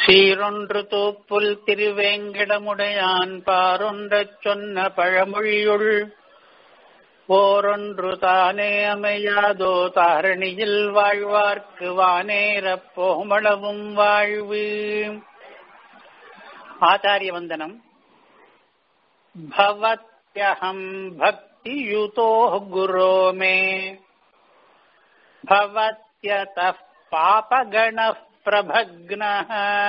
சீரொன்று தூப்புல் திருவேங்கிடமுடையான் பாரொன்றச் சொன்ன பழமொழியுள் ஓரொன்று தானே அமையாதோ தாரணியில் வாழ்வார்க்கு வானேரப் போமளவும் வாழ்வு ஆச்சாரிய வந்தனம் பவத்யஹம் பக்தியுதோ குரோ மே भवत्यतः पापगणः प्रभग्नः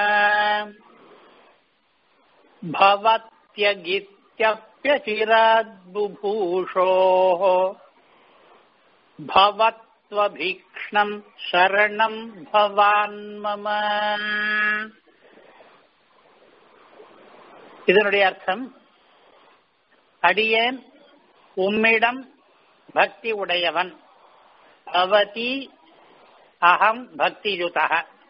भवत्यगित्यप्यचिराद्बुभूषोः भवत्वभीक्ष्णम् शरणम् भवान् मम இதனுடைய அர்த்தம் அடியேன் உம்மிடம் பக்தி உடையவன் பவதி அகம் பக்தியுதா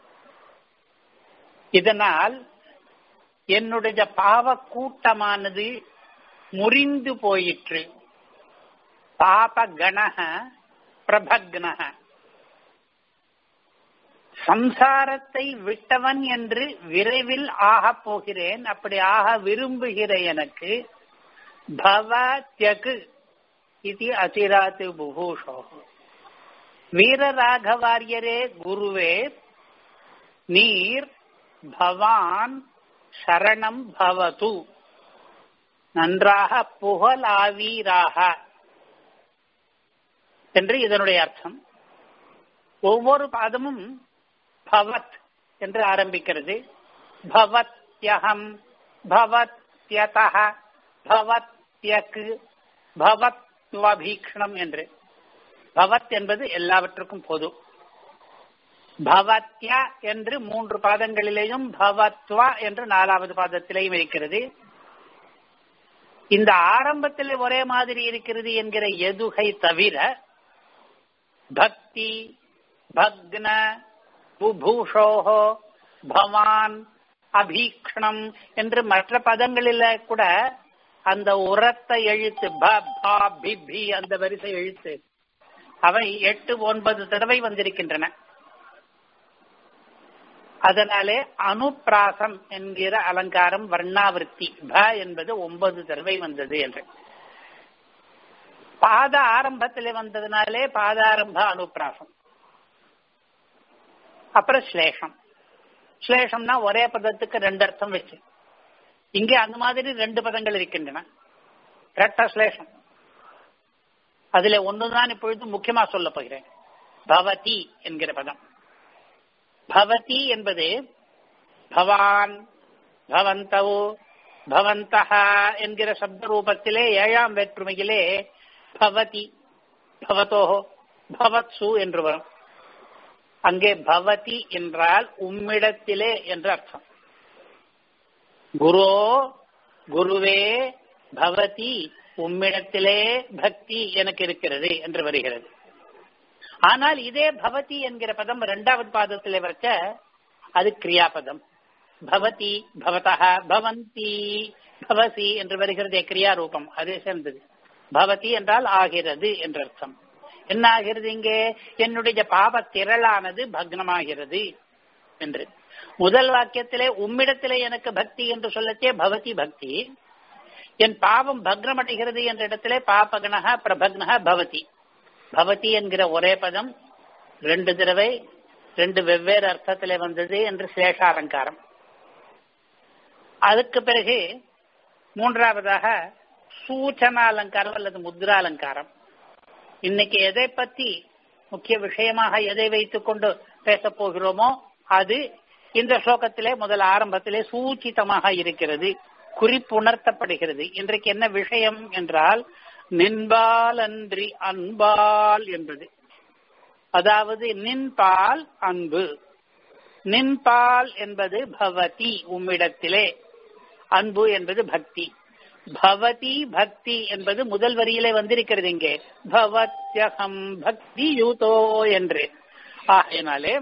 இதனால் என்னுடைய பாவ கூட்டமானது முறிந்து போயிற்று பாப கணக பிரபக்னக சம்சாரத்தை விட்டவன் என்று விரைவில் ஆகப் போகிறேன் அப்படி ஆக விரும்புகிற எனக்கு பவ தியகு இது அசிராத்து புபூஷோ வீரராகவாரியரே குருவே நீர் பவான் சரணம் பவது நன்றாக புகழாவீராக என்று இதனுடைய அர்த்தம் ஒவ்வொரு பாதமும் பவத் என்று ஆரம்பிக்கிறது பவத்யகம் பவத்யதः பவத்யக்கு பவத்வபீக்ஷணம் என்று பவத் என்பது எல்லாவற்றுக்கும் பொது பவத்யா என்று மூன்று பாதங்களிலேயும் பவத்வா என்று நாலாவது பாதத்திலேயும் இருக்கிறது இந்த ஆரம்பத்தில் ஒரே மாதிரி இருக்கிறது என்கிற எதுகை தவிர பக்தி பக்ன புபூஷோஹோ பவான் அபீக்ஷணம் என்று மற்ற பதங்களில கூட அந்த உரத்த எழுத்து ப பா பி பி அந்த வரிசை எழுத்து அவை எட்டு ஒன்பது தடவை வந்திருக்கின்றன அதனாலே அனுப்பிராசம் என்கிற அலங்காரம் வர்ணாவிருத்தி ப என்பது ஒன்பது தடவை வந்தது என்று பாத ஆரம்பத்தில் வந்ததுனாலே பாதாரம்ப அனுப்பிராசம் அப்புறம் ஸ்லேஷம் ஸ்லேஷம்னா ஒரே பதத்துக்கு ரெண்டு அர்த்தம் வச்சு இங்கே அந்த மாதிரி ரெண்டு பதங்கள் இருக்கின்றன ரெட்ட ஸ்லேஷம் அதுல ஒன்றுதான் இப்பொழுது முக்கியமா சொல்ல போகிறேன் பவதி என்கிற பதம் பவதி என்பது பவான் பவந்தவோ பவந்தஹா என்கிற சப்த ரூபத்திலே ஏழாம் வேற்றுமையிலே பவதி பவதோஹோ பவத்சு என்று வரும் அங்கே பவதி என்றால் உம்மிடத்திலே என்று அர்த்தம் குரோ குருவே பவதி உம்மிடத்திலே பக்தி எனக்கு இருக்கிறது என்று வருகிறது ஆனால் இதே பவதி என்கிற பதம் இரண்டாவது பாதத்திலே வச்ச அது கிரியாபதம் பவதி பவதா பவந்தி பவசி என்று வருகிறதே கிரியா ரூபம் அதே சேர்ந்தது பவதி என்றால் ஆகிறது என்ற அர்த்தம் என்ன ஆகிறது இங்கே என்னுடைய பாவ திரளானது பக்னமாகிறது என்று முதல் வாக்கியத்திலே உம்மிடத்திலே எனக்கு பக்தி என்று சொல்லச்சே பவதி பக்தி என் பாவம் பக்னமடைகிறது என்ற இடத்திலே பாபகனக பிரபக்னக பவதி பவதி என்கிற ஒரே பதம் ரெண்டு தடவை ரெண்டு வெவ்வேறு அர்த்தத்திலே வந்தது என்று சேஷாலங்காரம் அதுக்கு பிறகு மூன்றாவதாக சூச்சனா அலங்காரம் அல்லது முத்ரா அலங்காரம் இன்னைக்கு எதை பத்தி முக்கிய விஷயமாக எதை வைத்துக் கொண்டு பேசப் போகிறோமோ அது இந்த ஸ்லோகத்திலே முதல் ஆரம்பத்திலே சூச்சிதமாக இருக்கிறது குறிப்புணர்த்தப்படுகிறது இன்றைக்கு என்ன விஷயம் என்றால் நின்பால் அன்றி அன்பால் என்பது அதாவது நின்பால் அன்பு நின்பால் என்பது பவதி உம்மிடத்திலே அன்பு என்பது பக்தி பவதி பக்தி என்பது முதல் வரியிலே வந்திருக்கிறது இங்கே பவத்யகம் பக்தி யூதோ என்று ஆகையினாலே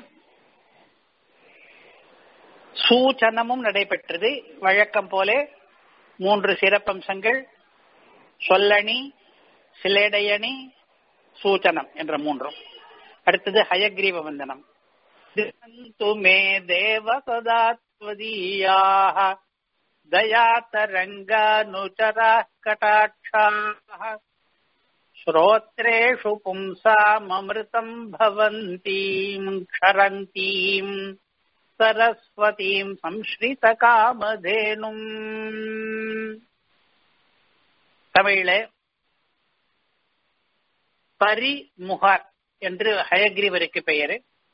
சூச்சனமும் நடைபெற்றது வழக்கம் போல மூன்று சிறப்பம்சங்கள் சொல்லணி சிலேடையணி சூச்சனம் என்ற மூன்றும் அடுத்தது ஹயக்ரீவ வந்தனம் திசந்து மே தேவ சதா त्वदीयाः दयातरङ्गानुचराः कटाक्षाः श्रोत्रेषु पुंसाममृतम् भवन्तीम् क्षरन्तीम् सरस्वतीम् संश्रितकामधेनुम् தமிழிலே பரிமுகர் என்று ஹயக்ரீவருக்கு பெயரு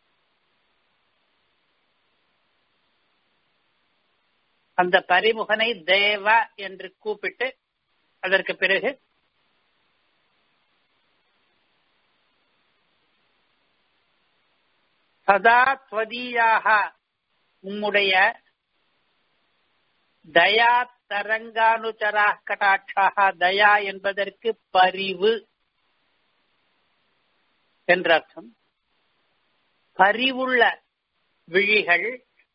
அந்த பரிமுகனை தேவ என்று கூப்பிட்டு அதற்கு பிறகு சதா துவதீயாக உம்முடைய தயா தரங்கானுச்சரா கடாட்சாக தயா என்பதற்கு பரிவு என்ற அர்த்தம் பரிவுள்ள விழிகள்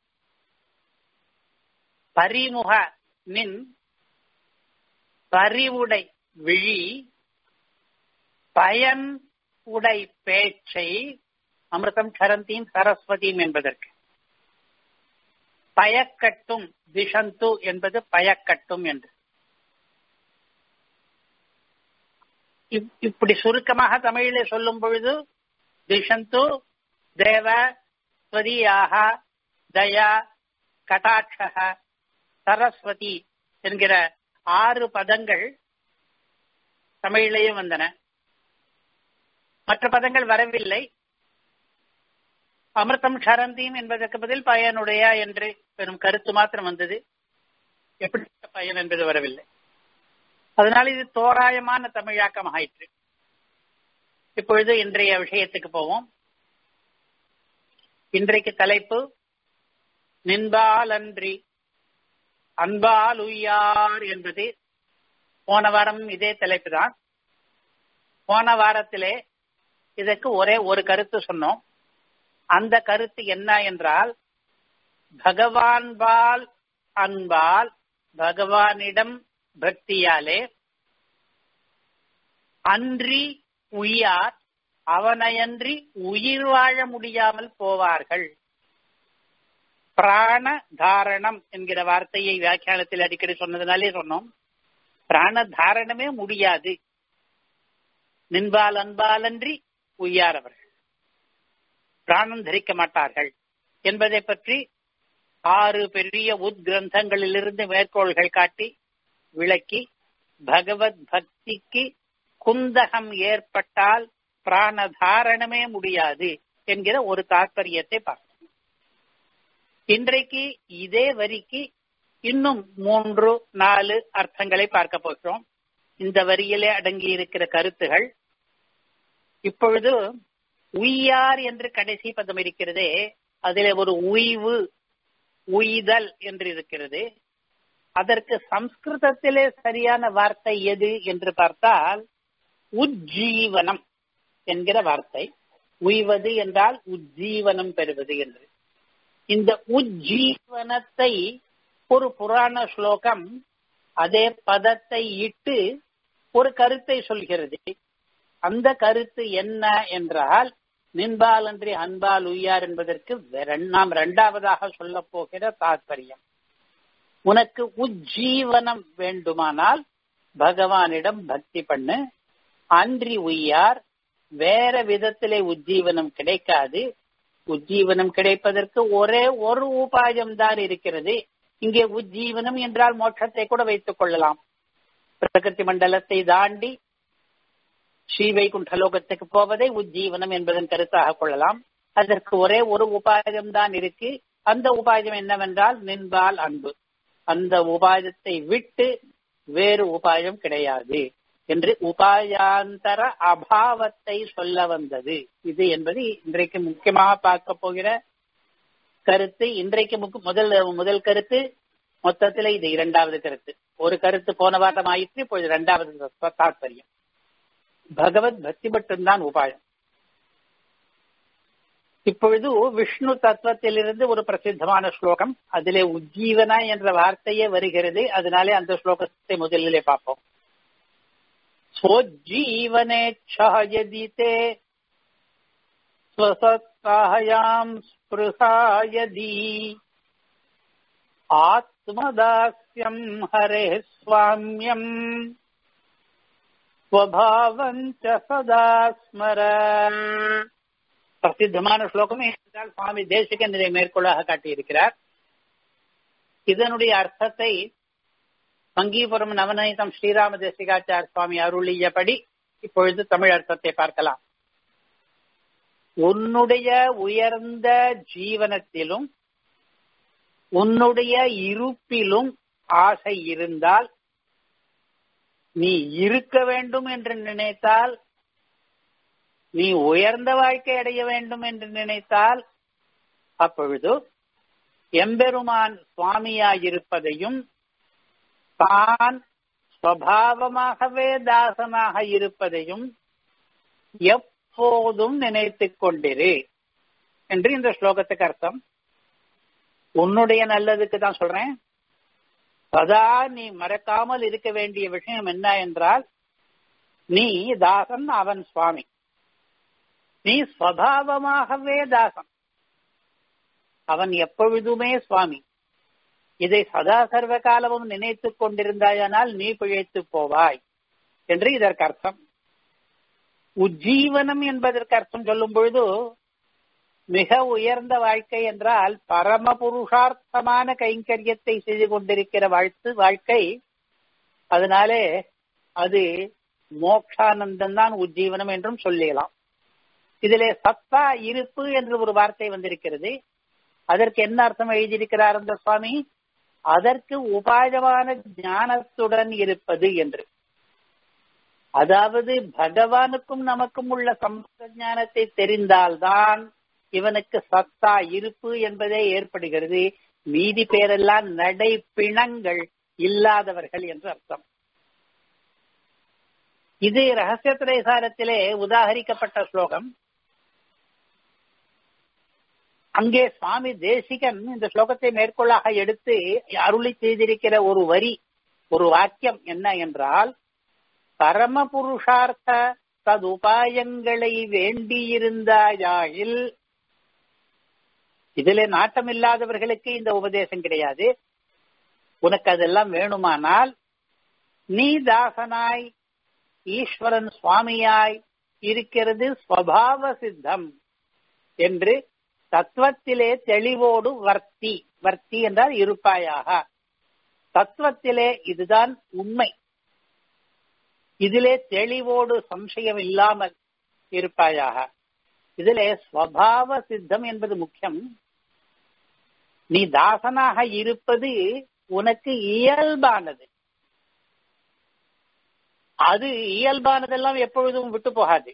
பரிமுக நின் பரிவுடை விழி பயன் உடை பேச்சை அமிர்தம் சரந்தியும் சரஸ்வதியும் என்பதற்கு பயக்கட்டும் திஷந்து என்பது பயக்கட்டும் என்று இப்படி சுருக்கமாக தமிழிலே சொல்லும் பொழுது திஷந்து தேவ ஸ்வதியாக தயா கட்டாட்சக சரஸ்வதி என்கிற ஆறு பதங்கள் தமிழிலேயும் வந்தன மற்ற பதங்கள் வரவில்லை அமிர்தம் ஷரந்தியும் என்பதற்கு பதில் பயனுடைய என்று பெரும் கருத்து மாத்திரம் வந்தது எப்படி பயன் என்பது வரவில்லை அதனால் இது தோராயமான தமிழாக்கம் ஆயிற்று இப்பொழுது இன்றைய விஷயத்துக்கு போவோம் இன்றைக்கு தலைப்பு நின்பாலன்றி அன்பால் உய்யார் என்பது போன வாரம் இதே தலைப்பு தான் போன வாரத்திலே இதற்கு ஒரே ஒரு கருத்து சொன்னோம் அந்த கருத்து என்ன என்றால் பகவான்பால் அன்பால் பகவானிடம் பக்தியாலே அன்றி உய்யார் அவனையன்றி உயிர் வாழ முடியாமல் போவார்கள் பிராண தாரணம் என்கிற வார்த்தையை வியாக்கியானத்தில் அடிக்கடி சொன்னதுனாலே சொன்னோம் பிராண தாரணமே முடியாது நின்பால் அன்பாலன்றி உய்யாரவர்கள் பிராணம் தரிக்க மாட்டார்கள் என்பதை பற்றி ஆறு பெரிய உத்கிரந்தங்களிலிருந்து மேற்கோள்கள் காட்டி விளக்கி பகவத் பக்திக்கு குந்தகம் ஏற்பட்டால் பிராண தாரணமே முடியாது என்கிற ஒரு தாற்பயத்தை பார்த்தோம் இன்றைக்கு இதே வரிக்கு இன்னும் மூன்று நாலு அர்த்தங்களை பார்க்க போகிறோம் இந்த வரியிலே அடங்கி இருக்கிற கருத்துகள் இப்பொழுது உய்யார் என்று கடைசி பதம் இருக்கிறதே அதில் ஒரு உய்வு உய்தல் என்று இருக்கிறது அதற்கு சம்ஸ்கிருதத்திலே சரியான வார்த்தை எது என்று பார்த்தால் உஜ்ஜீவனம் என்கிற வார்த்தை உய்வது என்றால் உஜ்ஜீவனம் பெறுவது என்று இந்த உஜ்ஜீவனத்தை ஒரு புராண ஸ்லோகம் அதே பதத்தை இட்டு ஒரு கருத்தை சொல்கிறது அந்த கருத்து என்ன என்றால் நின்பால் அன்றி அன்பால் உய்யார் என்பதற்கு நாம் இரண்டாவதாக சொல்ல போகிற தாற்பயம் உனக்கு உஜ்ஜீவனம் வேண்டுமானால் பகவானிடம் பக்தி பண்ணு அன்றி உய்யார் வேற விதத்திலே உஜ்ஜீவனம் கிடைக்காது உஜ்ஜீவனம் கிடைப்பதற்கு ஒரே ஒரு உபாயம் தான் இருக்கிறது இங்கே உஜ்ஜீவனம் என்றால் மோட்சத்தை கூட வைத்துக் கொள்ளலாம் பிரகிருதி மண்டலத்தை தாண்டி ஸ்ரீவைகுண்டலோகத்துக்கு போவதை உஜ்ஜீவனம் என்பதன் கருத்தாக கொள்ளலாம் அதற்கு ஒரே ஒரு உபாயம் தான் இருக்கு அந்த உபாயம் என்னவென்றால் நின்பால் அன்பு அந்த உபாயத்தை விட்டு வேறு உபாயம் கிடையாது என்று உபாயாந்தர அபாவத்தை சொல்ல வந்தது இது என்பது இன்றைக்கு முக்கியமாக பார்க்க போகிற கருத்து இன்றைக்கு முதல் முதல் கருத்து மொத்தத்தில் இது இரண்டாவது கருத்து ஒரு கருத்து போன வாரம் ஆயிற்று இப்பொழுது இரண்டாவது தாற்பயம் பகவத் பக்தி மட்டும்தான் உபாயம் இப்பொழுது விஷ்ணு தத்துவத்திலிருந்து ஒரு பிரசித்தமான ஸ்லோகம் அதிலே உஜ்ஜீவன என்ற வார்த்தையே வருகிறது அதனாலே அந்த ஸ்லோகத்தை முதலிலே பார்ப்போம் स्वोज्जीवनेच्छायदि ते स्वसत्तायाम् स्पृहा यदि ஆத்மதாஸ்யம் ஹரே சுவாமியம் ஸ்வபாவஞ்ச சதா ஸ்மர பிரசித்தமான ஸ்லோகமே என்றால் சுவாமி தேசிகன் இதை மேற்கொள்ளாக காட்டியிருக்கிறார் இதனுடைய அர்த்தத்தை சங்கீபுரம் நவநீதம் ஸ்ரீராம தேசிகாச்சார் சுவாமி அருளியபடி இப்பொழுது தமிழ் அர்த்தத்தை பார்க்கலாம் உன்னுடைய உயர்ந்த ஜீவனத்திலும் உன்னுடைய இருப்பிலும் ஆசை இருந்தால் நீ இருக்க வேண்டும் என்று நினைத்தால் நீ உயர்ந்த வாழ்க்கை அடைய வேண்டும் என்று நினைத்தால் அப்பொழுது எம்பெருமான் சுவாமியாயிருப்பதையும் தான் சுவாவமாகவே தாசனாக இருப்பதையும் எப்போதும் நினைத்துக் கொண்டிரு என்று இந்த ஸ்லோகத்துக்கு அர்த்தம் உன்னுடைய நல்லதுக்கு தான் சொல்றேன் சதா நீ மறக்காமல் இருக்க வேண்டிய விஷயம் என்ன என்றால் நீ தாசன் அவன் சுவாமி நீ ஸ்வபாவமாகவே தாசன் அவன் எப்பொழுதுமே சுவாமி இதை சதா சர்வ காலமும் நினைத்துக் கொண்டிருந்தாயானால் நீ பிழைத்து போவாய் என்று இதற்கு அர்த்தம் உஜ்ஜீவனம் என்பதற்கு அர்த்தம் சொல்லும் பொழுது மிக உயர்ந்த வாழ்க்கை என்றால் பரம புருஷார்த்தமான கைங்கரியத்தை செய்து கொண்டிருக்கிற வாழ்த்து வாழ்க்கை அதனாலே அது மோக்ஷானந்தம் தான் உஜ்ஜீவனம் என்றும் சொல்லலாம் இதிலே சத்தா இருப்பு என்று ஒரு வார்த்தை வந்திருக்கிறது அதற்கு என்ன அர்த்தம் எழுதியிருக்கிறார் அந்த சுவாமி அதற்கு உபாயமான ஞானத்துடன் இருப்பது என்று அதாவது பகவானுக்கும் நமக்கும் உள்ள சம்பந்த ஞானத்தை தெரிந்தால்தான் இவனுக்கு சத்தா இருப்பு என்பதே ஏற்படுகிறது மீதி பேரெல்லாம் நடை பிணங்கள் இல்லாதவர்கள் என்று அர்த்தம் இது ரகசிய திரைசாரத்திலே உதாகரிக்கப்பட்ட ஸ்லோகம் அங்கே சுவாமி தேசிகன் இந்த ஸ்லோகத்தை மேற்கொள்ளாக எடுத்து அருளி செய்திருக்கிற ஒரு வரி ஒரு வாக்கியம் என்ன என்றால் பரம புருஷார்த்த ததுபாயங்களை வேண்டியிருந்தாயாயில் இதிலே நாட்டம் இல்லாதவர்களுக்கு இந்த உபதேசம் கிடையாது உனக்கு அதெல்லாம் வேணுமானால் நீ தாசனாய் ஈஸ்வரன் சுவாமியாய் இருக்கிறது ஸ்வபாவ சித்தம் என்று தத்துவத்திலே தெளிவோடு வர்த்தி வர்த்தி என்றால் இருப்பாயாக தத்துவத்திலே இதுதான் உண்மை இதிலே தெளிவோடு சம்சயம் இல்லாமல் இருப்பாயாக இதிலே ஸ்வபாவ சித்தம் என்பது முக்கியம் நீ தாசனாக இருப்பது உனக்கு இயல்பானது அது இயல்பானதெல்லாம் எப்பொழுதும் விட்டு போகாது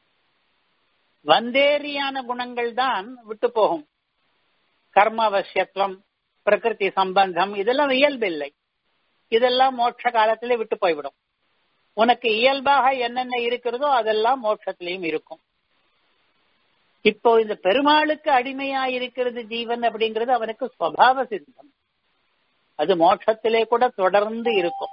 வந்தேரியான குணங்கள் தான் விட்டு போகும் கர்மாவசியத்துவம் பிரகிருதி சம்பந்தம் இதெல்லாம் இயல்பில்லை இதெல்லாம் மோட்ச காலத்திலே விட்டு போய்விடும் உனக்கு இயல்பாக என்னென்ன இருக்கிறதோ அதெல்லாம் மோட்சத்திலையும் இருக்கும் இப்போ இந்த பெருமாளுக்கு அடிமையா இருக்கிறது ஜீவன் அப்படிங்கிறது அவனுக்கு சுவாவ சித்தம் அது மோட்சத்திலே கூட தொடர்ந்து இருக்கும்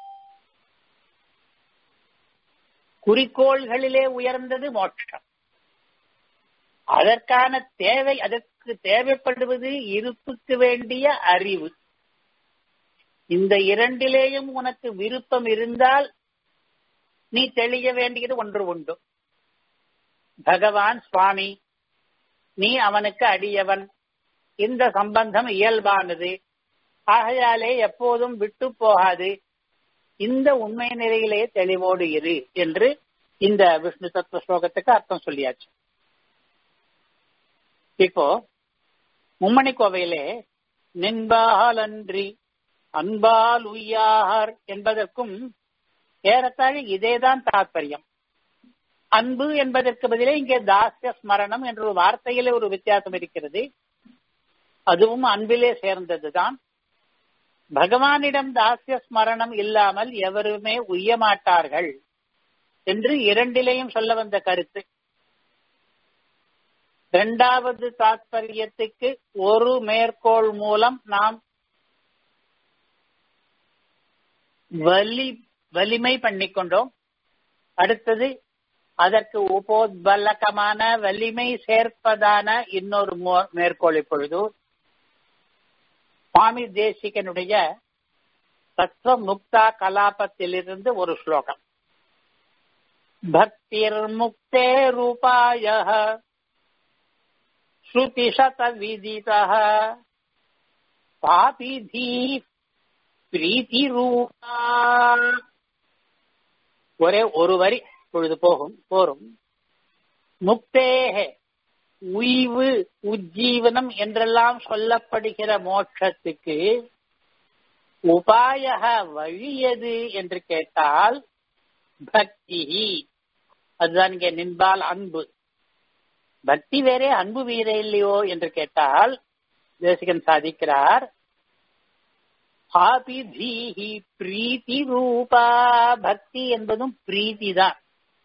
குறிக்கோள்களிலே உயர்ந்தது மோட்சம் அதற்கான தேவை அதற்கு தேவைப்படுவது இருப்புக்கு வேண்டிய அறிவு இந்த இரண்டிலேயும் உனக்கு விருப்பம் இருந்தால் நீ தெளிய வேண்டியது ஒன்று உண்டு பகவான் சுவாமி நீ அவனுக்கு அடியவன் இந்த சம்பந்தம் இயல்பானது ஆகையாலே எப்போதும் விட்டு போகாது இந்த உண்மை நிலையிலே தெளிவோடு இரு என்று இந்த விஷ்ணு தத்துவ ஸ்லோகத்துக்கு அர்த்தம் சொல்லியாச்சு இப்போ மும்மணி கோவையிலே நின்பால் அன்றி அன்பால் உய்யார் என்பதற்கும் ஏறத்தாழ இதேதான் தாற்பயம் அன்பு என்பதற்கு பதிலே இங்கே தாசிய ஸ்மரணம் என்ற ஒரு வார்த்தையிலே ஒரு வித்தியாசம் இருக்கிறது அதுவும் அன்பிலே சேர்ந்ததுதான் பகவானிடம் தாசிய ஸ்மரணம் இல்லாமல் எவருமே உய்ய மாட்டார்கள் என்று இரண்டிலேயும் சொல்ல வந்த கருத்து இரண்டாவது தாத்பரியத்துக்கு ஒரு மேற்கோள் மூலம் நாம் வலி வலிமை பண்ணிக்கொண்டோம் அடுத்தது அதற்கு உபோத்பலகமான வலிமை சேர்ப்பதான இன்னொரு மேற்கோள் இப்பொழுது சுவாமி தேசிகனுடைய தத்துவ முக்தா கலாபத்திலிருந்து ஒரு ஸ்லோகம் பக்திர் முக்தே ரூபாய ஸ்ருதிசத விதித பாபிதி பிரீத்தி ரூபா ஒரே ஒரு வரி பொழுது போகும் போரும் முக்தேகே உய்வு உஜ்ஜீவனம் என்றெல்லாம் சொல்லப்படுகிற மோட்சத்துக்கு உபாய வழி எது என்று கேட்டால் பக்தி அதுதான் இங்கே நின்பால் அன்பு பக்தி வேறே அன்பு வேறே இல்லையோ என்று கேட்டால் தேசிகன் சாதிக்கிறார் ஆபிதீஹி பிரீத்தி ரூபா பக்தி என்பதும் பிரீத்தி தான்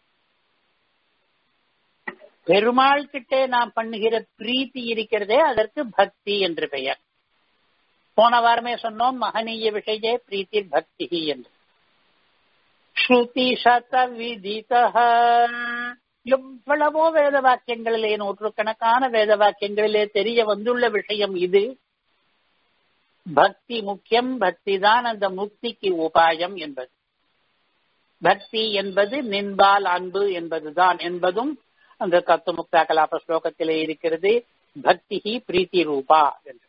பெருமாள் கிட்டே நாம் பண்ணுகிற பிரீத்தி இருக்கிறதே அதற்கு பக்தி என்று பெயர் போன வாரமே சொன்னோம் மகனீய விஷய பிரீத்தி பக்தி என்று ஸ்ருதி சத விதித எவ்வளவோ வேத வாக்கியங்களிலே நூற்றுக்கணக்கான வேத வாக்கியங்களிலே தெரிய வந்துள்ள விஷயம் இது பக்தி முக்கியம் பக்தி தான் அந்த முக்திக்கு உபாயம் என்பது பக்தி என்பது நின்பால் அன்பு என்பதுதான் என்பதும் அந்த தத்துவமுக்தா கலாப ஸ்லோகத்திலே இருக்கிறது பக்தி பிரீத்தி ரூபா என்று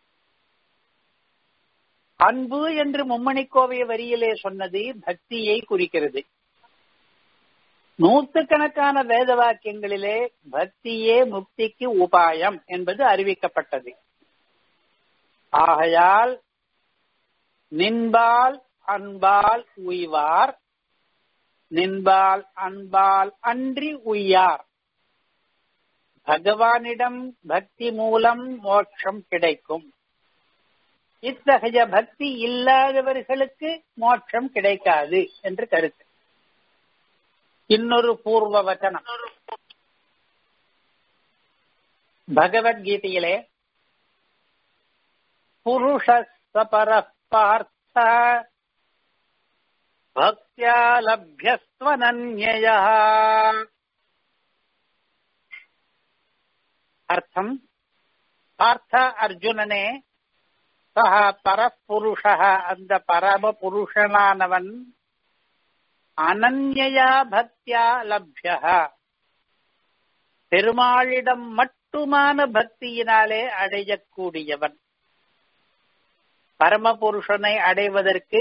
அன்பு என்று மும்மணிக்கோவைய வரியிலே சொன்னது பக்தியை குறிக்கிறது நூற்றுக்கணக்கான வேத வாக்கியங்களிலே பக்தியே முக்திக்கு உபாயம் என்பது அறிவிக்கப்பட்டது ஆகையால் நின்பால் அன்பால் உய்வார் நின்பால் அன்பால் அன்றி உய்யார் பகவானிடம் பக்தி மூலம் மோட்சம் கிடைக்கும் இத்தகைய பக்தி இல்லாதவர்களுக்கு மோட்சம் கிடைக்காது என்று கருத்து இன்னொரு பூர்வ வச்சனம் பகவத்கீதையிலே புருஷ சபர பார்த்த பக்தியா லப்யஸ்வனன்யா அர்த்தம் பார்த்த அர்ஜுனனே சக பரப்புருஷ அந்த பரம புருஷனானவன் அனன்யா பக்தியா லப்ய பெருமாளிடம் மட்டுமான பக்தியினாலே அடையக்கூடியவன் பரமபுருஷனை அடைவதற்கு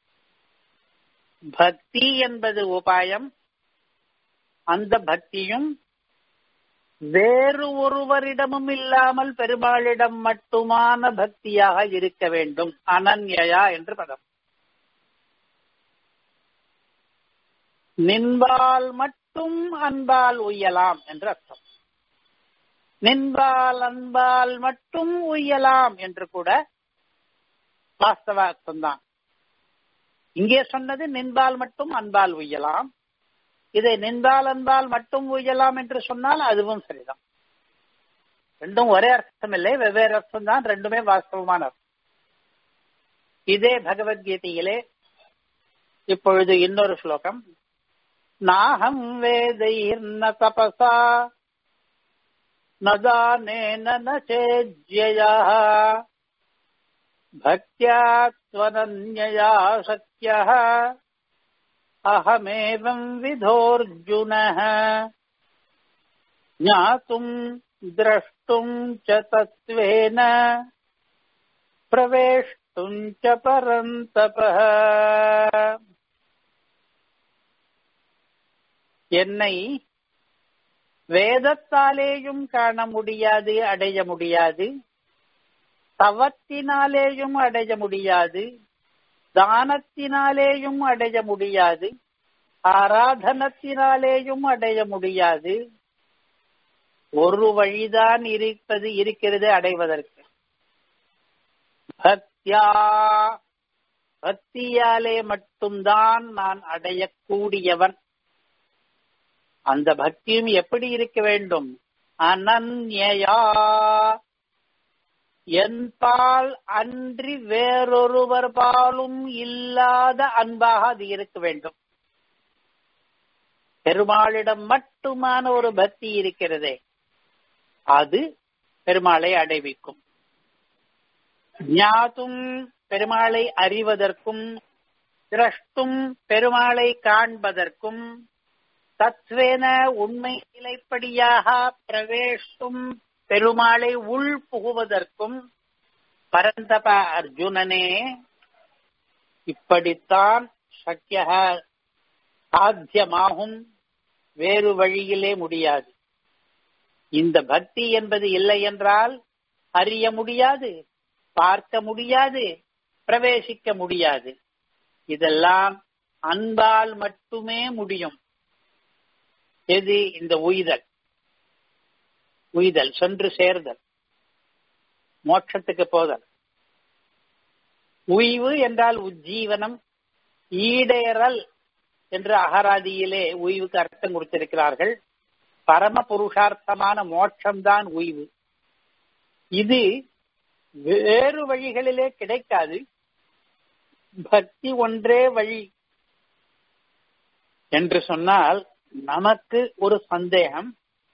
பக்தி என்பது உபாயம் அந்த பக்தியும் வேறு ஒருவரிடமும் இல்லாமல் பெருமாளிடம் மட்டுமான பக்தியாக இருக்க வேண்டும் அனன்யா என்று பதம் நின்பால் மட்டும் அன்பால் உய்யலாம் என்று அர்த்தம் நின்பால் அன்பால் மட்டும் உய்யலாம் என்று கூட வாஸ்தவ அர்த்தம்தான் இங்கே சொன்னது நின்பால் மட்டும் அன்பால் உய்யலாம் இதை நின்பால் அன்பால் மட்டும் உய்யலாம் என்று சொன்னால் அதுவும் சரிதான் ரெண்டும் ஒரே அர்த்தம் இல்லை வெவ்வேறு அர்த்தம் தான் ரெண்டுமே வாஸ்தவமான அர்த்தம் இதே பகவத்கீதையிலே இப்பொழுது இன்னொரு ஸ்லோகம் நாகம் வேதைர்ன தபசா நதானேன சேஜ்யயா भक्त्या त्वनन्यया शक्यः अहमेवम् विधोऽर्जुनः ज्ञातुम् द्रष्टुम् च तत्त्वेन प्रवेष्टुम् च परन्तपः என்னை வேதத்தாலேயும் காண முடியாது அடைய முடியாது தவத்தினாலேயும் அடைய முடியாது தானத்தினாலேயும் அடைய முடியாது ஆராதனத்தினாலேயும் அடைய முடியாது ஒரு வழிதான் இருப்பது இருக்கிறது அடைவதற்கு பக்தியா பக்தியாலே மட்டும்தான் நான் அடையக்கூடியவன் அந்த பக்தியும் எப்படி இருக்க வேண்டும் அனன்யா என்பால் அன்றி வேறொருவர் பாலும் இல்லாத அன்பாக அது இருக்க வேண்டும் பெருமாளிடம் மட்டுமான ஒரு பக்தி இருக்கிறதே அது பெருமாளை அடைவிக்கும் ஞாத்தும் பெருமாளை அறிவதற்கும் திரஷ்டும் பெருமாளை காண்பதற்கும் தத்வேன உண்மை நிலைப்படியாக பிரவேஷ்டும் பெருமாளை உள் புகுவதற்கும் பரந்தப அர்ஜுனனே இப்படித்தான் சக்கிய சாத்தியமாகும் வேறு வழியிலே முடியாது இந்த பக்தி என்பது இல்லை என்றால் அறிய முடியாது பார்க்க முடியாது பிரவேசிக்க முடியாது இதெல்லாம் அன்பால் மட்டுமே முடியும் எது இந்த உய்தல் உய்தல் சென்று சேர்தல் மோட்சத்துக்கு போதல் உய்வு என்றால் உஜ்ஜீவனம் ஈடேறல் என்று அகராதியிலே உய்வுக்கு அர்த்தம் கொடுத்திருக்கிறார்கள் பரம புருஷார்த்தமான மோட்சம்தான் உய்வு இது வேறு வழிகளிலே கிடைக்காது பக்தி ஒன்றே வழி என்று சொன்னால் நமக்கு ஒரு சந்தேகம்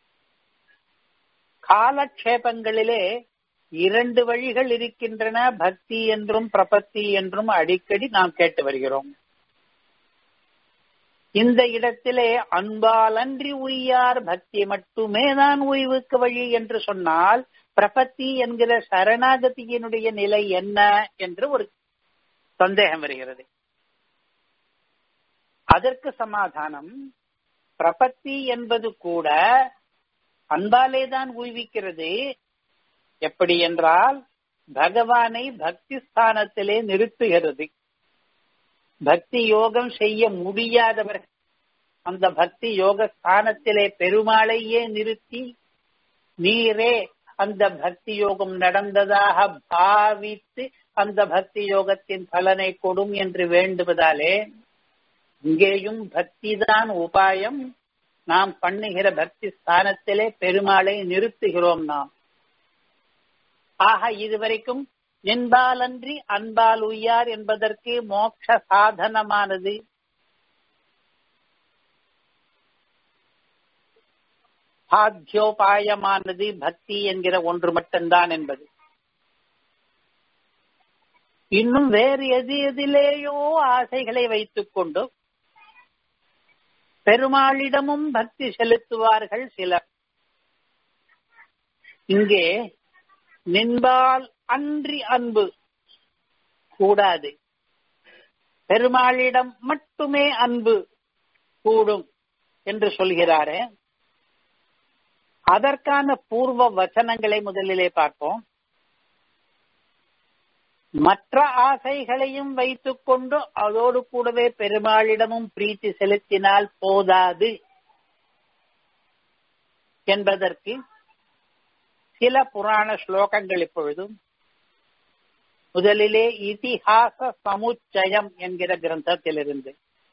காலக்ஷேபங்களிலே இரண்டு வழிகள் இருக்கின்றன பக்தி என்றும் பிரபத்தி என்றும் அடிக்கடி நாம் கேட்டு வருகிறோம் இந்த இடத்திலே அன்பாலன்றி உய்யார் பக்தி மட்டுமே தான் உய்வுக்கு வழி என்று சொன்னால் பிரபத்தி என்கிற சரணாகதியினுடைய நிலை என்ன என்று ஒரு சந்தேகம் வருகிறது அதற்கு சமாதானம் பிரபத்தி என்பது கூட அன்பாலே தான் உய்விக்கிறது எப்படி என்றால் பகவானை பக்தி ஸ்தானத்திலே நிறுத்துகிறது பக்தி யோகம் செய்ய முடியாதவர் அந்த பக்தி யோக ஸ்தானத்திலே பெருமாளையே நிறுத்தி நீரே அந்த பக்தி யோகம் நடந்ததாக பாவித்து அந்த பக்தி யோகத்தின் பலனை கொடும் என்று வேண்டுவதாலே இங்கேயும் பக்தி தான் உபாயம் நாம் பண்ணுகிற பக்தி ஸ்தானத்திலே பெருமாளை நிறுத்துகிறோம் நாம் ஆக இதுவரைக்கும் என்பாலன்றி அன்பால் உய்யார் என்பதற்கு மோட்ச சாதனமானது சாத்தியோபாயமானது பக்தி என்கிற ஒன்று மட்டும்தான் என்பது இன்னும் வேறு எது எதிலேயோ ஆசைகளை வைத்துக் கொண்டு பெருமாளிடமும் பக்தி செலுத்துவார்கள் சிலர் இங்கே நின்பால் அன்றி அன்பு கூடாது பெருமாளிடம் மட்டுமே அன்பு கூடும் என்று சொல்கிறாரே அதற்கான பூர்வ வச்சனங்களை முதலிலே பார்ப்போம் மற்ற ஆசைகளையும் வைத்துக் கொண்டு அதோடு கூடவே பெருமாளிடமும் பிரீத்தி செலுத்தினால் போதாது என்பதற்கு சில புராண ஸ்லோகங்கள் இப்பொழுதும் முதலிலே இதிஹாச சமுச்சயம் என்கிற கிரந்தத்திலிருந்து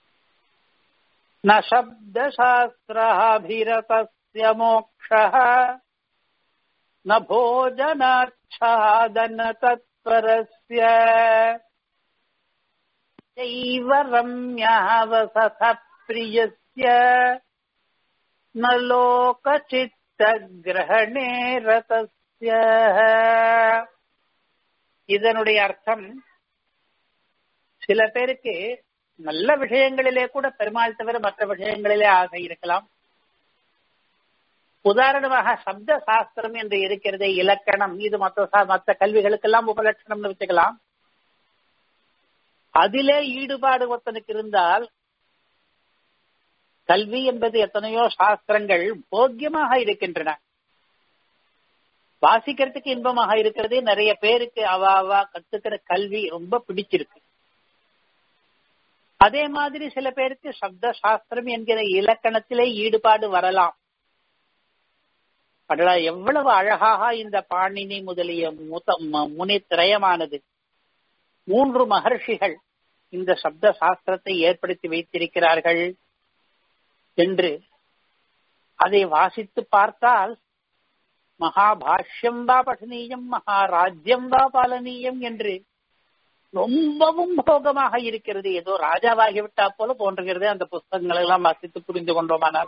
ந சப்த சாஸ்திராபிரதஸ்ய மோக்ஷ ந போஜனாச்சாதன தத்பரஸ்ய चैव रम्यावसथ प्रियस्य न லோகச்சித்தகிரகணே ரதஸ்ய இதனுடைய அர்த்தம் சில பேருக்கு நல்ல விஷயங்களிலே கூட பெருமாள் தவிர மற்ற விஷயங்களிலே ஆசை இருக்கலாம் உதாரணமாக சப்த சாஸ்திரம் என்று இருக்கிறதே இலக்கணம் இது மற்ற மற்ற கல்விகளுக்கெல்லாம் உபலட்சணம்னு வச்சுக்கலாம் அதிலே ஈடுபாடு ஒருத்தனுக்கு இருந்தால் கல்வி என்பது எத்தனையோ சாஸ்திரங்கள் போக்கியமாக இருக்கின்றன வாசிக்கிறதுக்கு இன்பமாக இருக்கிறது நிறைய பேருக்கு அவ அவ கத்துக்கிற கல்வி ரொம்ப பிடிச்சிருக்கு அதே மாதிரி சில பேருக்கு சப்த சாஸ்திரம் என்கிற இலக்கணத்திலே ஈடுபாடு வரலாம் எவ்வளவு அழகாக இந்த பாணினி முதலிய முனி திரயமானது மூன்று மகர்ஷிகள் இந்த சப்த சாஸ்திரத்தை ஏற்படுத்தி வைத்திருக்கிறார்கள் என்று அதை வாசித்து பார்த்தால் மகாபாஷ்யம் வா பఠனீயம் மகாராஜ்யம் வா பாலனீயம் என்று ரொம்பவும் போகமாக இருக்கிறது ஏதோ ராஜாவாகிவிட்டா போல தோன்றுகிறது அந்த புஸ்தகங்கள் எல்லாம் வாசித்து புரிந்து கொண்டோமானால்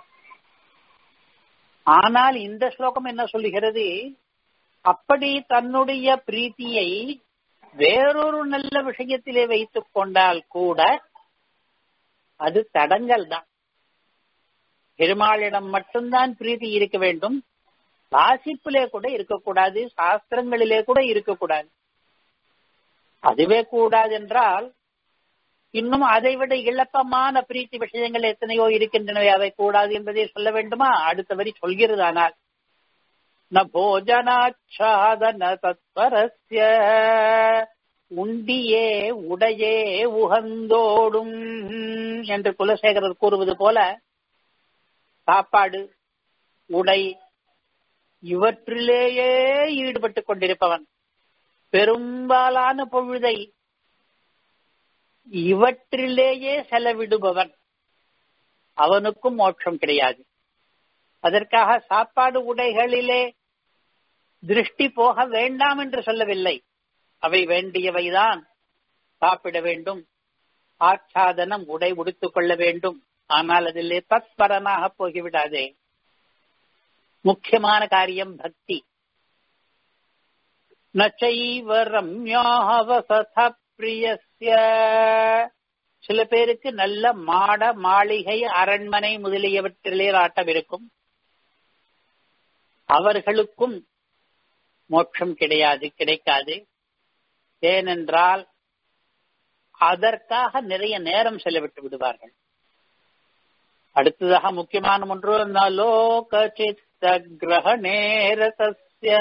ஆனால் இந்த ஸ்லோகம் என்ன சொல்லுகிறது அப்படி தன்னுடைய பிரீத்தியை வேறொரு நல்ல விஷயத்திலே வைத்துக் கொண்டால் கூட அது தடங்கல் தான் பெருமாளிடம் மட்டும்தான் பிரீதி இருக்க வேண்டும் வாசிப்பிலே கூட இருக்கக்கூடாது சாஸ்திரங்களிலே கூட இருக்கக்கூடாது அதுவே கூடாது என்றால் இன்னும் அதைவிட இழப்பமான பிரீத்தி விஷயங்கள் எத்தனையோ இருக்கின்றனவே அவை கூடாது என்பதை சொல்ல வேண்டுமா அடுத்த வரி சொல்கிறது ஆனால் ந போஜனாச்சாதன தத்வரஸ்ய உண்டியே உடையே உகந்தோடும் என்று குலசேகரர் கூறுவது போல சாப்பாடு உடை இவற்றிலேயே ஈடுபட்டுக் கொண்டிருப்பவன் பெரும்பாலான பொழுதை இவற்றிலேயே செலவிடுபவன் அவனுக்கும் மோட்சம் கிடையாது அதற்காக சாப்பாடு உடைகளிலே திருஷ்டி போக வேண்டாம் என்று சொல்லவில்லை அவை வேண்டியவைதான் சாப்பிட வேண்டும் ஆச்சாதனம் உடை உடுத்துக் கொள்ள வேண்டும் ஆனால் அதிலே தத்பரனாக போய்விடாதே முக்கியமான காரியம் பக்தி நச்சைவ ரம்யாவசத பிரியஸ்ய சில பேருக்கு நல்ல மாட மாளிகை அரண்மனை முதலியவற்றிலே ஆட்டம் இருக்கும் அவர்களுக்கும் மோட்சம் கிடையாது கிடைக்காது ஏனென்றால் அதற்காக நிறைய நேரம் செலவிட்டு விடுவார்கள் அடுத்ததாக முக்கியமான ஒன்று நலோக சித்த கிரகணேரதஸ்ய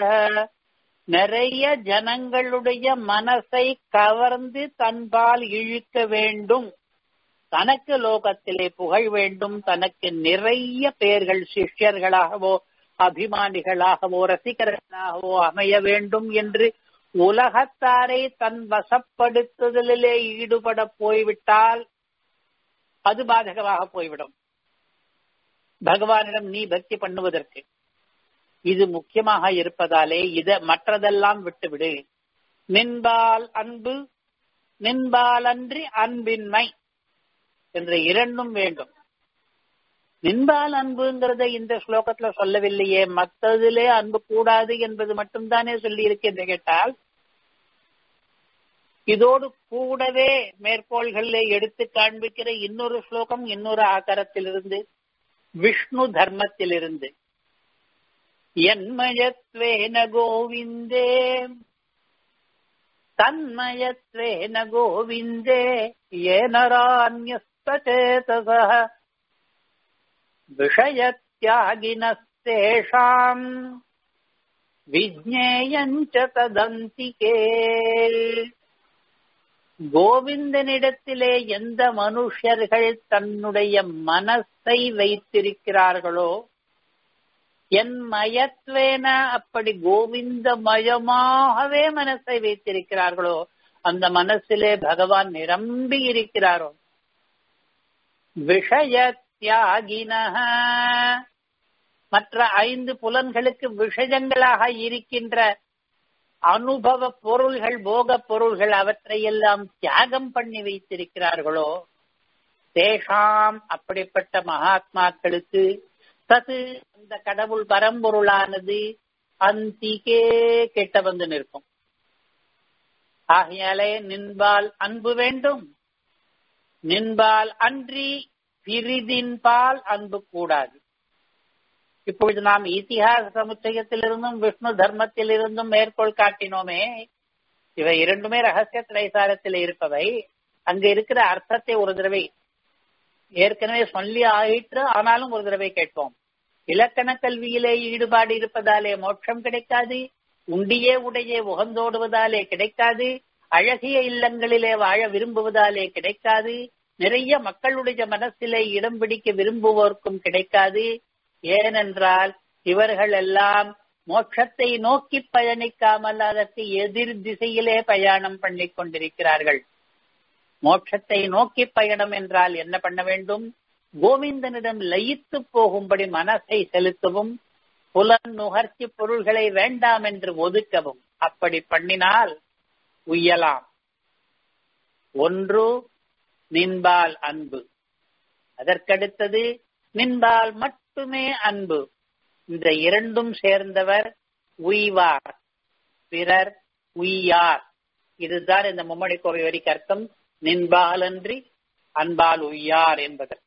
நிறைய ஜனங்களுடைய மனசை கவர்ந்து தன்பால் இழுக்க வேண்டும் தனக்கு லோகத்திலே புகழ் வேண்டும் தனக்கு நிறைய பேர்கள் சிஷ்யர்களாகவோ அபிமானிகளாகவோ ரசிகர்களாகவோ அமைய வேண்டும் என்று உலகத்தாரை தன் வசப்படுத்துதலிலே ஈடுபட போய்விட்டால் அது பாதகமாக போய்விடும் பகவானிடம் நீ பக்தி பண்ணுவதற்கு இது முக்கியமாக இருப்பதாலே இத மற்றதெல்லாம் விட்டுவிடு நின்பால் அன்பு நின்பால் அன்றி அன்பின்மை என்ற இரண்டும் வேண்டும் நின்பால் அன்புங்கிறத இந்த ஸ்லோகத்துல சொல்லவில்லையே மற்றதிலே அன்பு கூடாது என்பது மட்டும்தானே சொல்லி என்று கேட்டால் இதோடு கூடவே மேற்கோள்களிலே எடுத்து காண்பிக்கிற இன்னொரு ஸ்லோகம் இன்னொரு ஆகாரத்திலிருந்து விஷ்ணு தர்மத்திலிருந்து என்மயத்வேன கோவிந்தே தன்மயத்வேன கோவிந்தே ஏனரான்யஸ்தேதச விஷயத்யாகினஸ்தேஷாம் விஜ்ஞேயஞ்ச ததந்திகே கோவிந்தனிடத்திலே எந்த மனுஷர்கள் தன்னுடைய மனசை வைத்திருக்கிறார்களோ என் மயத்வேன அப்படி கோவிந்த மயமாகவே மனசை வைத்திருக்கிறார்களோ அந்த மனசிலே பகவான் நிரம்பி இருக்கிறாரோ விஷய தியாகின மற்ற ஐந்து புலன்களுக்கு விஷயங்களாக இருக்கின்ற அனுபவ பொருள்கள் போக பொருள்கள் அவற்றையெல்லாம் தியாகம் பண்ணி வைத்திருக்கிறார்களோ தேஷாம் அப்படிப்பட்ட மகாத்மாக்களுக்கு தது அந்த கடவுள் பரம்பொருளானது அந்திகே கெட்ட வந்து நிற்கும் ஆகையாலே நின்பால் அன்பு வேண்டும் நின்பால் அன்றி பிரிதின்பால் அன்பு கூடாது இப்பொழுது நாம் இத்திஹாச சமுச்சயத்திலிருந்தும் விஷ்ணு தர்மத்திலிருந்தும் மேற்கோள் காட்டினோமே இவை இரண்டுமே ரகசிய திரைசாரத்தில் இருப்பவை அங்க இருக்கிற அர்த்தத்தை ஒரு தடவை ஏற்கனவே சொல்லி ஆயிற்று ஆனாலும் ஒரு தடவை கேட்போம் இலக்கண கல்வியிலே ஈடுபாடு இருப்பதாலே மோட்சம் கிடைக்காது உண்டியே உடையே உகந்தோடுவதாலே கிடைக்காது அழகிய இல்லங்களிலே வாழ விரும்புவதாலே கிடைக்காது நிறைய மக்களுடைய மனசிலே இடம் பிடிக்க விரும்புவோருக்கும் கிடைக்காது ஏனென்றால் இவர்கள் எல்லாம் மோட்சத்தை நோக்கி பயணிக்காமல் அதற்கு எதிர் திசையிலே பயணம் பண்ணிக் கொண்டிருக்கிறார்கள் மோட்சத்தை நோக்கி பயணம் என்றால் என்ன பண்ண வேண்டும் கோவிந்தனிடம் லயித்து போகும்படி மனசை செலுத்தவும் புலன் நுகர்ச்சி பொருள்களை வேண்டாம் என்று ஒதுக்கவும் அப்படி பண்ணினால் உய்யலாம் ஒன்று நின்பால் அன்பு அதற்கடுத்தது நின்பால் மட்டுமே அன்பு இந்த இரண்டும் சேர்ந்தவர் உய்வார் பிறர் உய்யார் இதுதான் இந்த மும்மணி கோவை வரிக்கு அர்த்தம் நின்பாலன்றி அன்பால் உய்யார் என்பதற்கு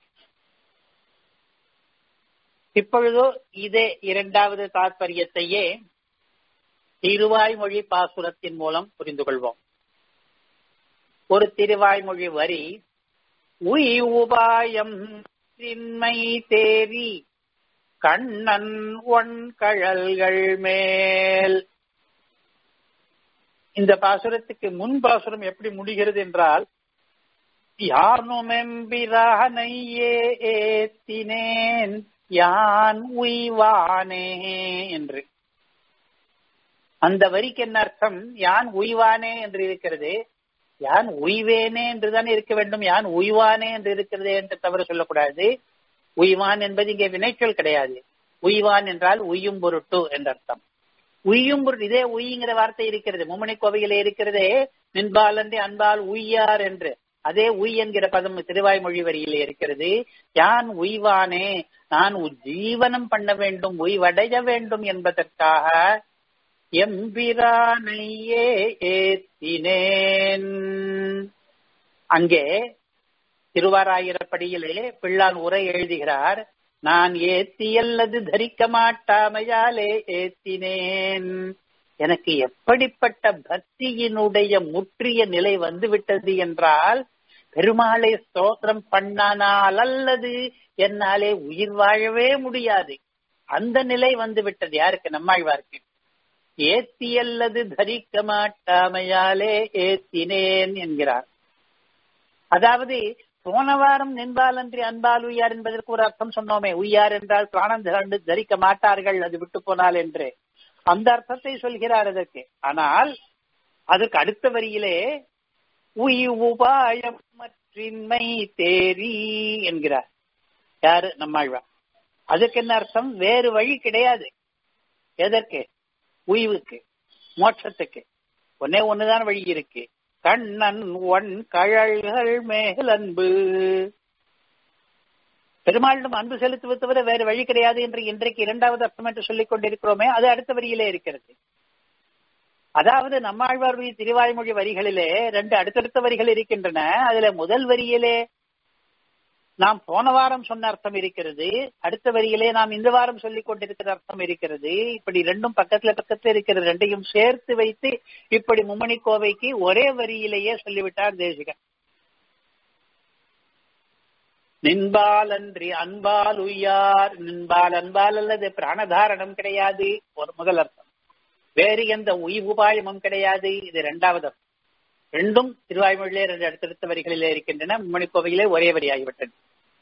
இப்பொழுதோ இதே இரண்டாவது தாற்பயத்தையே திருவாய்மொழி பாசுரத்தின் மூலம் புரிந்து கொள்வோம் ஒரு திருவாய்மொழி வரி உய் உபாயம் திண்மை தேரி கண்ணன் ஒன் கழல்கள் மேல் இந்த பாசுரத்துக்கு முன் பாசுரம் எப்படி முடிகிறது என்றால் யானுமெம்பிரானையே ஏத்தினேன் யான் உய்வானே என்று அந்த வரிக்கு என்ன அர்த்தம் யான் உய்வானே என்று இருக்கிறது யான் உய்வேனே என்றுதான் இருக்க வேண்டும் யான் உய்வானே என்று இருக்கிறதே என்று தவறு சொல்லக்கூடாது உய்வான் என்பது இங்கே வினைச்சொல் கிடையாது உய்வான் என்றால் உய்யும் பொருட்டு என்ற அர்த்தம் உய்யும் பொருட்டு இதே உய்ங்கிற வார்த்தை இருக்கிறது மும்மணி கோவையிலே இருக்கிறதே நின்பாலன்றி அன்பால் உய்யார் என்று அதே உய் என்கிற பதம் திருவாய்மொழி வரியிலே இருக்கிறது யான் உய்வானே நான் ஜீவனம் பண்ண வேண்டும் உய்வடைய வேண்டும் என்பதற்காக எம்பிரானையே ஏத்தினேன் அங்கே திருவாராயிரப்படியிலே பிள்ளான் உரை எழுதுகிறார் நான் ஏத்தி அல்லது தரிக்க மாட்டாமையாலே ஏத்தினேன் எனக்கு எப்படிப்பட்ட பக்தியினுடைய முற்றிய நிலை வந்துவிட்டது என்றால் பெருமாளை ஸ்தோத்திரம் பண்ணானால் அல்லது என்னாலே உயிர் வாழவே முடியாது அந்த நிலை வந்து விட்டது யாருக்கு நம்மாழ்வாருக்கு ஏத்தி அல்லது தரிக்க மாட்டாமையாலே ஏத்தினேன் என்கிறார் அதாவது போன வாரம் நின்பாலன்றி அன்பால் உய்யார் என்பதற்கு ஒரு அர்த்தம் சொன்னோமே உய்யார் என்றால் பிராணம் திரண்டு தரிக்க மாட்டார்கள் அது விட்டு போனால் என்று அந்த அர்த்தத்தை சொல்கிறார் அதற்கு ஆனால் அதற்கு அடுத்த வரியிலே உய் உபாயம் மற்றின்மை தேரி என்கிறார் யாரு நம்மாழ்வா அதுக்கு என்ன அர்த்தம் வேறு வழி கிடையாது எதற்கு உய்வுக்கு மோட்சத்துக்கு ஒன்னே ஒண்ணுதான் வழி இருக்கு கண்ணன் ஒன் கழல்கள் மேல் அன்பு பெருமாளிடம் அன்பு செலுத்துவது தவிர வேறு வழி கிடையாது என்று இன்றைக்கு இரண்டாவது அர்த்தம் என்று சொல்லிக் கொண்டிருக்கிறோமே அது அடுத்த வரியிலே இருக்கிறது அதாவது நம்மாழ்வாருடைய திருவாய்மொழி வரிகளிலே ரெண்டு அடுத்தடுத்த வரிகள் இருக்கின்றன அதுல முதல் வரியிலே நாம் போன வாரம் சொன்ன அர்த்தம் இருக்கிறது அடுத்த வரியிலே நாம் இந்த வாரம் சொல்லிக் கொண்டிருக்கிற அர்த்தம் இருக்கிறது இப்படி ரெண்டும் பக்கத்துல பக்கத்துல இருக்கிற ரெண்டையும் சேர்த்து வைத்து இப்படி மும்மணி கோவைக்கு ஒரே வரியிலேயே சொல்லிவிட்டார் தேசிகன் நின்பால் அன்றி அன்பால் உய்யார் நின்பால் அன்பால் அல்லது பிராணதாரணம் கிடையாது ஒரு முதல் அர்த்தம் வேறு எந்த உயிர் உபாயமும் கிடையாது இது இரண்டாவது அர்த்தம் ரெண்டும் திருவாய்மொழியிலே ரெண்டு அடுத்தடுத்த வரிகளிலே இருக்கின்றன மும்மணி கோவையிலே ஒரே வரி ஆகிவிட்டது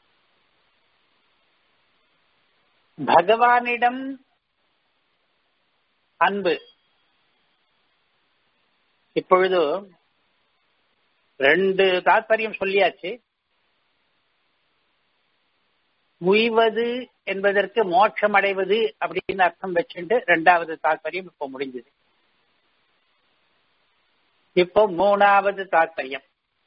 பகவானிடம் அன்பு இப்பொழுது ரெண்டு தாத்பரியம் சொல்லியாச்சு உய்வது என்பதற்கு மோட்சம் அடைவது அப்படின்னு அர்த்தம் வச்சுட்டு ரெண்டாவது தாத்பரியம் இப்ப முடிஞ்சது இப்போ மூணாவது தாத்பரியம்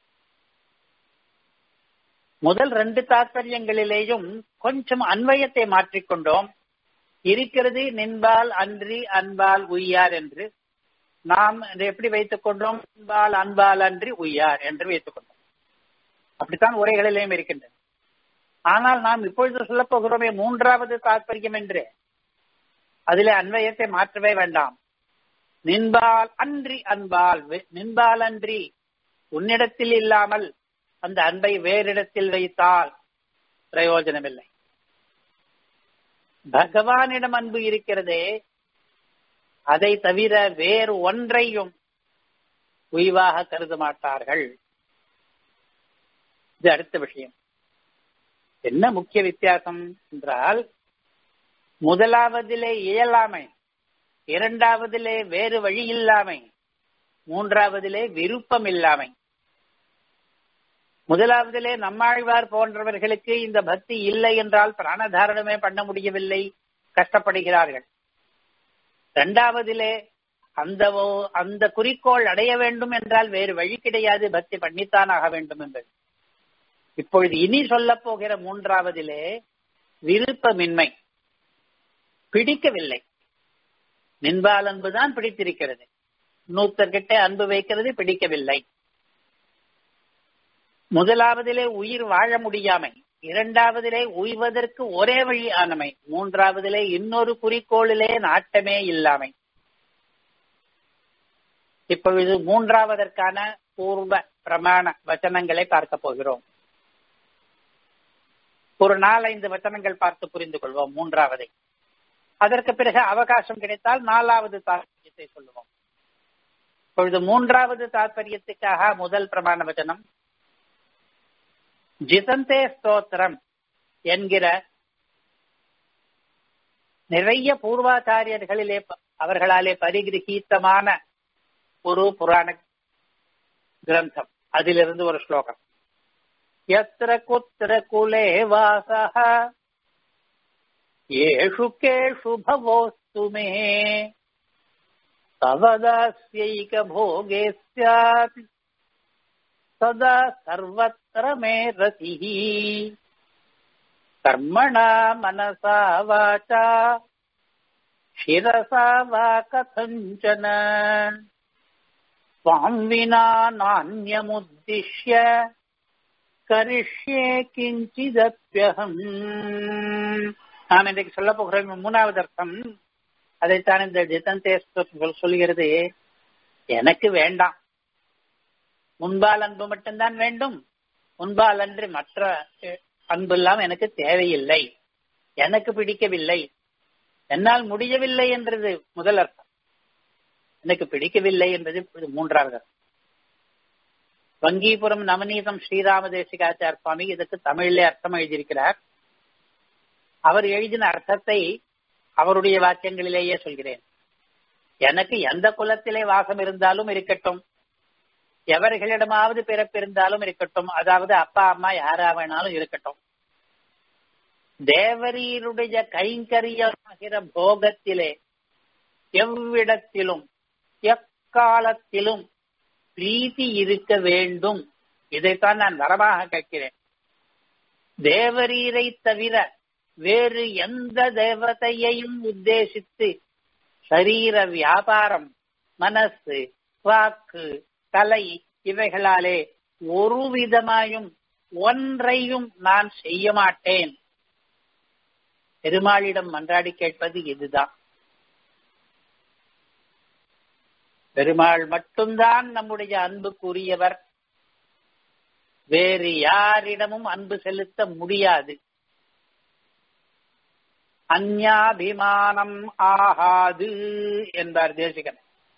முதல் ரெண்டு தாத்பரியங்களிலேயும் கொஞ்சம் அன்வயத்தை மாற்றிக்கொண்டோம் இருக்கிறது நின்பால் அன்றி அன்பால் உய்யார் என்று நாம் இதை எப்படி வைத்துக் கொண்டோம் அன்பால் அன்பால் அன்றி உய்யார் என்று வைத்துக் கொண்டோம் அப்படித்தான் உரைகளிலேயும் இருக்கின்றன ஆனால் நாம் இப்பொழுது சொல்லப் போகிறோமே மூன்றாவது தாற்பயம் என்று அதிலே அன்வயத்தை மாற்றவே வேண்டாம் நின்பால் அன்றி அன்பால் நின்பால் அன்றி உன்னிடத்தில் இல்லாமல் அந்த அன்பை வேறிடத்தில் வைத்தால் பிரயோஜனமில்லை பகவானிடம் அன்பு இருக்கிறதே அதை தவிர வேறு ஒன்றையும் உய்வாக கருத மாட்டார்கள் இது அடுத்த விஷயம் என்ன முக்கிய வித்தியாசம் என்றால் முதலாவதிலே இயலாமை இரண்டாவதிலே வேறு வழி இல்லாமை மூன்றாவதிலே விருப்பம் இல்லாமை முதலாவதிலே நம்மாழ்வார் போன்றவர்களுக்கு இந்த பக்தி இல்லை என்றால் பிராணதாரணமே பண்ண முடியவில்லை கஷ்டப்படுகிறார்கள் இரண்டாவதிலே அந்த அந்த குறிக்கோள் அடைய வேண்டும் என்றால் வேறு வழி கிடையாது பக்தி பண்ணித்தான் ஆக வேண்டும் என்பது இப்பொழுது இனி சொல்ல போகிற மூன்றாவதிலே விருப்பமின்மை பிடிக்கவில்லை நின்பால் அன்புதான் பிடித்திருக்கிறது இன்னொருத்தர்கிட்ட அன்பு வைக்கிறது பிடிக்கவில்லை முதலாவதிலே உயிர் வாழ முடியாமை இரண்டாவதிலே உய்வதற்கு ஒரே வழி ஆனமை மூன்றாவதிலே இன்னொரு குறிக்கோளிலே நாட்டமே இல்லாமை இப்பொழுது மூன்றாவதற்கான பூர்வ பிரமாண வச்சனங்களை பார்க்க போகிறோம் ஒரு நாலைந்து வச்சனங்கள் பார்த்து புரிந்து கொள்வோம் மூன்றாவதை அதற்கு பிறகு அவகாசம் கிடைத்தால் நாலாவது தாற்பயத்தை சொல்லுவோம் இப்பொழுது மூன்றாவது தாற்பயத்துக்காக முதல் பிரமாண வச்சனம் ஜிதந்தே ஸ்தோத்திரம் என்கிற நிறைய பூர்வாச்சாரியர்களிலே அவர்களாலே பரிகிரகீத்தமான ஒரு புராண கிரந்தம் அதிலிருந்து ஒரு ஸ்லோகம் எத்திர குத்திர குலே வாசः येषु केषु भवोऽस्तु मे तव दास्यैकभोगे स्यात् सदा सर्वत्र मे रतिः कर्मणा मनसा वाचा शिरसा वा कथञ्चन त्वाम् विना नान्यमुद्दिश्य கரிஷ்யே கிஞ்சிதப்பியகம் நாம் இன்றைக்கு சொல்ல போகிற மூணாவது அர்த்தம் அதைத்தான் இந்த ஜிதந்தே சொல்லுகிறது எனக்கு வேண்டாம் முன்பால் அன்பு மட்டும்தான் வேண்டும் முன்பால் அன்று மற்ற அன்பு எல்லாம் எனக்கு தேவையில்லை எனக்கு பிடிக்கவில்லை என்னால் முடியவில்லை என்றது முதல் அர்த்தம் எனக்கு பிடிக்கவில்லை என்பது மூன்றாவது அர்த்தம் வங்கீபுரம் நவநீதம் ஸ்ரீராம தேசிகாச்சார் சுவாமி இதுக்கு தமிழிலே அர்த்தம் எழுதியிருக்கிறார் அவர் எழுதின அர்த்தத்தை அவருடைய வாக்கியங்களிலேயே சொல்கிறேன் எனக்கு எந்த குலத்திலே வாசம் இருந்தாலும் இருக்கட்டும் எவர்களிடமாவது பிறப்பிருந்தாலும் இருக்கட்டும் அதாவது அப்பா அம்மா யாரா வேணாலும் இருக்கட்டும் தேவரீருடைய கைங்கரியமாகிற போகத்திலே எவ்விடத்திலும் எக்காலத்திலும் பிரீத்தி இருக்க வேண்டும் இதைத்தான் நான் வரமாக கேட்கிறேன் தேவரீரை தவிர வேறு எந்த தேவதையையும் உத்தேசித்து சரீர வியாபாரம் மனசு வாக்கு தலை இவைகளாலே ஒரு விதமாயும் ஒன்றையும் நான் செய்ய மாட்டேன் பெருமாளிடம் மன்றாடி கேட்பது இதுதான் பெருமாள் மட்டும்தான் நம்முடைய அன்புக்குரியவர் வேறு யாரிடமும் அன்பு செலுத்த முடியாது அந்யாபிமானம் ஆகாது என்பார் தேசிகன்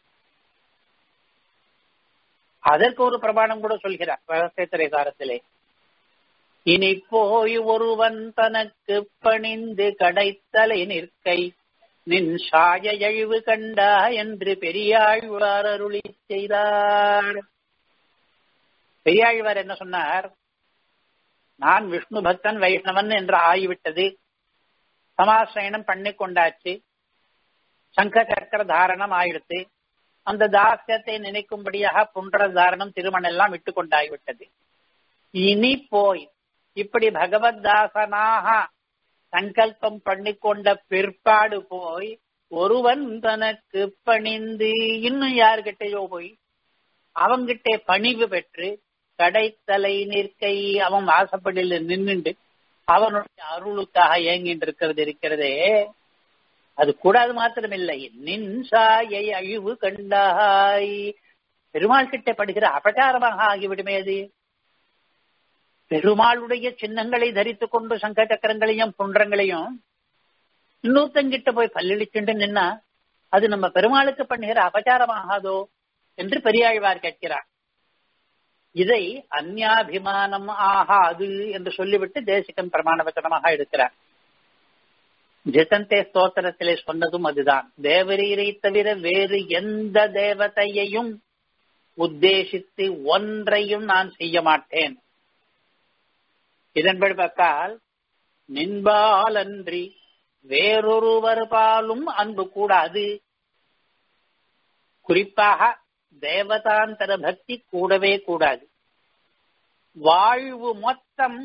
அதற்கு ஒரு பிரமாணம் கூட சொல்கிறார் ரகசியத்திரை சாரத்திலே இனி போய் ஒருவன் தனக்கு பணிந்து கடைத்தலை நிற்கை நின் சாய எழுவு கண்டா என்று பெரியாழ்வார் அருளி செய்தார் பெரியாழ்வார் என்ன சொன்னார் நான் விஷ்ணு பக்தன் வைஷ்ணவன் என்று ஆகிவிட்டது சமாசிரயணம் பண்ணி கொண்டாச்சு சங்க சக்கர தாரணம் ஆயிடுத்து அந்த தாசியத்தை நினைக்கும்படியாக புன்ற தாரணம் திருமணம் எல்லாம் விட்டு கொண்டாகிவிட்டது இனி போய் இப்படி பகவத் தாசனாக சங்கல்பம் பண்ணிக்கொண்ட பிற்பாடு போய் ஒருவன் தனக்கு பணிந்து இன்னும் யார்கிட்டயோ போய் அவங்கிட்ட பணிவு பெற்று கடைத்தலை நிற்கை அவன் வாசப்படியில் நின்றுண்டு அவனுடைய அருளுக்காக ஏங்கிட்டு இருக்கிறது இருக்கிறதே அது கூடாது மாத்திரமில்லை நின் சாயை அழிவு கண்டாய் பெருமாள் கிட்ட படுகிற அபச்சாரமாக ஆகிவிடுமே அது பெருமாளுடைய சின்னங்களை தரித்துக் கொண்டு சங்க சக்கரங்களையும் புன்றங்களையும் இன்னொருத்தங்கிட்ட போய் பல்லளிச்சுண்டு நின்னா அது நம்ம பெருமாளுக்கு பண்ணுகிற அபச்சாரமாகாதோ என்று பெரியாழ்வார் கேட்கிறார் இதை அந்யாபிமானம் ஆகாது என்று சொல்லிவிட்டு தேசிகன் பிரமாண வச்சனமாக எடுக்கிறார் ஜிதந்தே ஸ்தோத்திரத்திலே சொன்னதும் அதுதான் தேவரீரை தவிர வேறு எந்த தேவதையையும் உத்தேசித்து ஒன்றையும் நான் செய்ய மாட்டேன் இதன்படி பார்த்தால் நின்பால் அன்றி வேறொருவர் பாலும் அன்பு கூடாது குறிப்பாக தேவதாந்தர பக்தி கூடவே கூடாது வாழ்வு மொத்தம்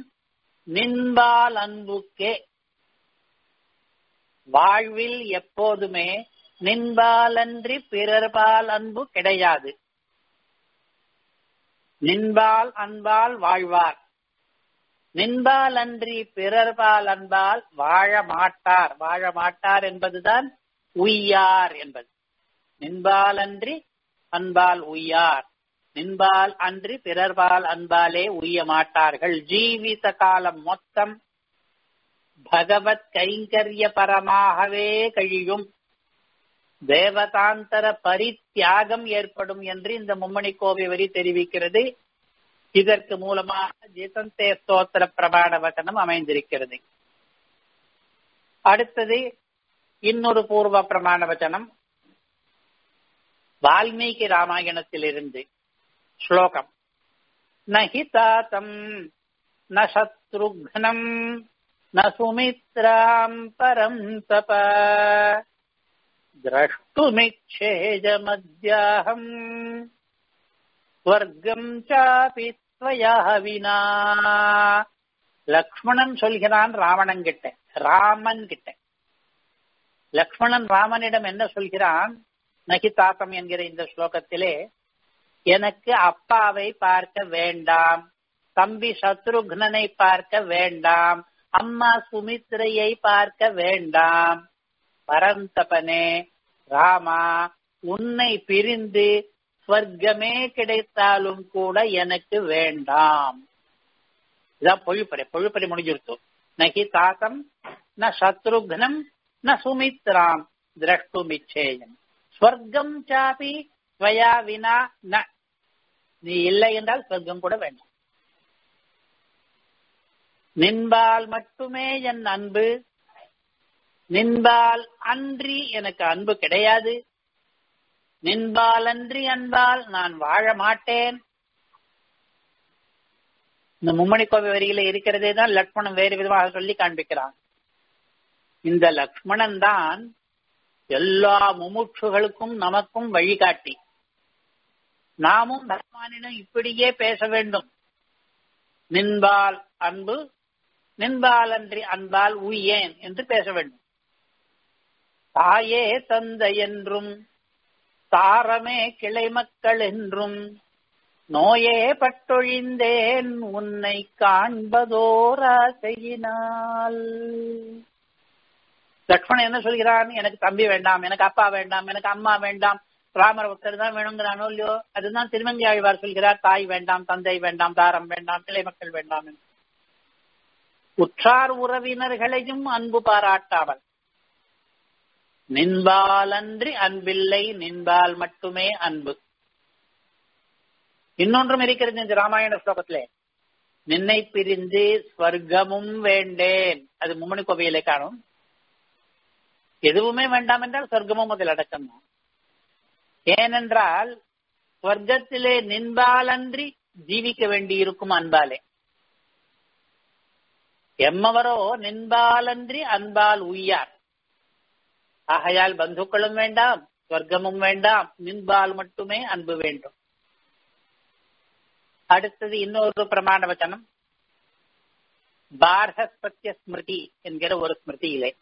நின்பால் அன்புக்கே வாழ்வில் எப்போதுமே நின்பாலன்றி பிறர்பால் அன்பு கிடையாது நின்பால் அன்பால் வாழ்வார் நின்பால் அன்றி பிறர்பால் அன்பால் வாழ மாட்டார் வாழ மாட்டார் என்பதுதான் உய்யார் என்பது நின்பால் அன்றி அன்பால் உய்யார் நின்பால் அன்றி பிறர்பால் அன்பாலே உய்ய மாட்டார்கள் ஜீவித காலம் மொத்தம் பகவத் கைங்கரிய பரமாகவே கழியும் தேவதாந்தர பரித்தியாகம் ஏற்படும் என்று இந்த மும்மணி கோவை வரி தெரிவிக்கிறது இதற்கு மூலமாக ஜிதந்தே ஸ்தோத்திர பிரமாண வசனம் அமைந்திருக்கிறது அடுத்தது இன்னொரு பூர்வ பிரமாண வச்சனம் வால்மீகி ராமாயணத்திலிருந்து ஸ்லோகம் நஹி தாத்தம் ந சத்ருக்னம் ந சுமித்ராம் பரம் தப द्रष्टुमिच्छेजमद्याहम् ஸ்வர்க்கம் சாபி त्वया வினா லக்ஷ்மணன் சொல்கிறான் ராவணன் கிட்ட ராமன் கிட்ட லக்ஷ்மணன் ராமனிடம் என்ன சொல்கிறான் நகிதாத்தம் என்கிற இந்த ஸ்லோகத்திலே எனக்கு அப்பாவை பார்க்க வேண்டாம் தம்பி சத்ருக்னனை பார்க்க வேண்டாம் அம்மா சுமித்ரையை பார்க்க வேண்டாம் பரந்தபனே ராமா உன்னை பிரிந்து ஸ்வர்க்கமே கிடைத்தாலும் கூட எனக்கு வேண்டாம் இதான் பொழுப்பறை பொழுப்பறை முடிஞ்சிருத்து நகி தாத்தம் ந சத்ருக்னம் ந சுமித்ராம் திரஷ்டுமிச்சேயம் ஸ்வர்க்கம் சாபி ஸ்வயா வினா ந நீ இல்லை என்றால் ஸ்வர்க்கம் கூட வேண்டாம் நின்பால் மட்டுமே என் அன்பு நின்பால் அன்றி எனக்கு அன்பு கிடையாது நின்பால் அன்றி அன்பால் நான் வாழ மாட்டேன் இந்த மும்மணி கோவை வரியில இருக்கிறதே தான் லக்ஷ்மணன் வேறு விதமாக சொல்லி காண்பிக்கிறான் இந்த லக்ஷ்மணன் தான் எல்லா முமுட்சுகளுக்கும் நமக்கும் வழிகாட்டி நாமும் பகவானிடம் இப்படியே பேச வேண்டும் நின்பால் அன்பு நின்பால் அன்றி அன்பால் உய்யேன் என்று பேச வேண்டும் தாயே தந்தை என்றும் தாரமே கிளை மக்கள் என்றும் நோயே பட்டொழிந்தேன் உன்னை காண்பதோராசையினால் லக்ஷ்மணன் என்ன சொல்கிறான் எனக்கு தம்பி வேண்டாம் எனக்கு அப்பா வேண்டாம் எனக்கு அம்மா வேண்டாம் ராமர் ஒருத்தர் தான் வேணுங்கிறானோ இல்லையோ அதுதான் திருமங்கி ஆழ்வார் சொல்கிறார் தாய் வேண்டாம் தந்தை வேண்டாம் தாரம் வேண்டாம் கிளை மக்கள் வேண்டாம் என்று உற்றார் உறவினர்களையும் அன்பு பாராட்டாமல் நின்பாலன்றி அன்பில்லை நின்பால் மட்டுமே அன்பு இன்னொன்றும் இருக்கிறது இந்த ராமாயண ஸ்லோகத்திலே நின்னை பிரிந்து ஸ்வர்க்கமும் வேண்டேன் அது மும்மணி கோவையிலே காணும் எதுவுமே வேண்டாம் என்றால் சொர்க்கமும் அதில் அடக்கம் தான் ஏனென்றால் ஸ்வர்க்கத்திலே நின்பாலன்றி ஜீவிக்க வேண்டியிருக்கும் அன்பாலே எம்மவரோ நின்பாலன்றி அன்பால் உய்யார் ஆகையால் பந்துக்களும் வேண்டாம் சொர்க்கமும் வேண்டாம் நின்பால் மட்டுமே அன்பு வேண்டும் அடுத்தது இன்னொரு பிரமாண வச்சனம் பார்ஹஸ்பத்திய ஸ்மிருதி என்கிற ஒரு ஸ்மிருதியிலே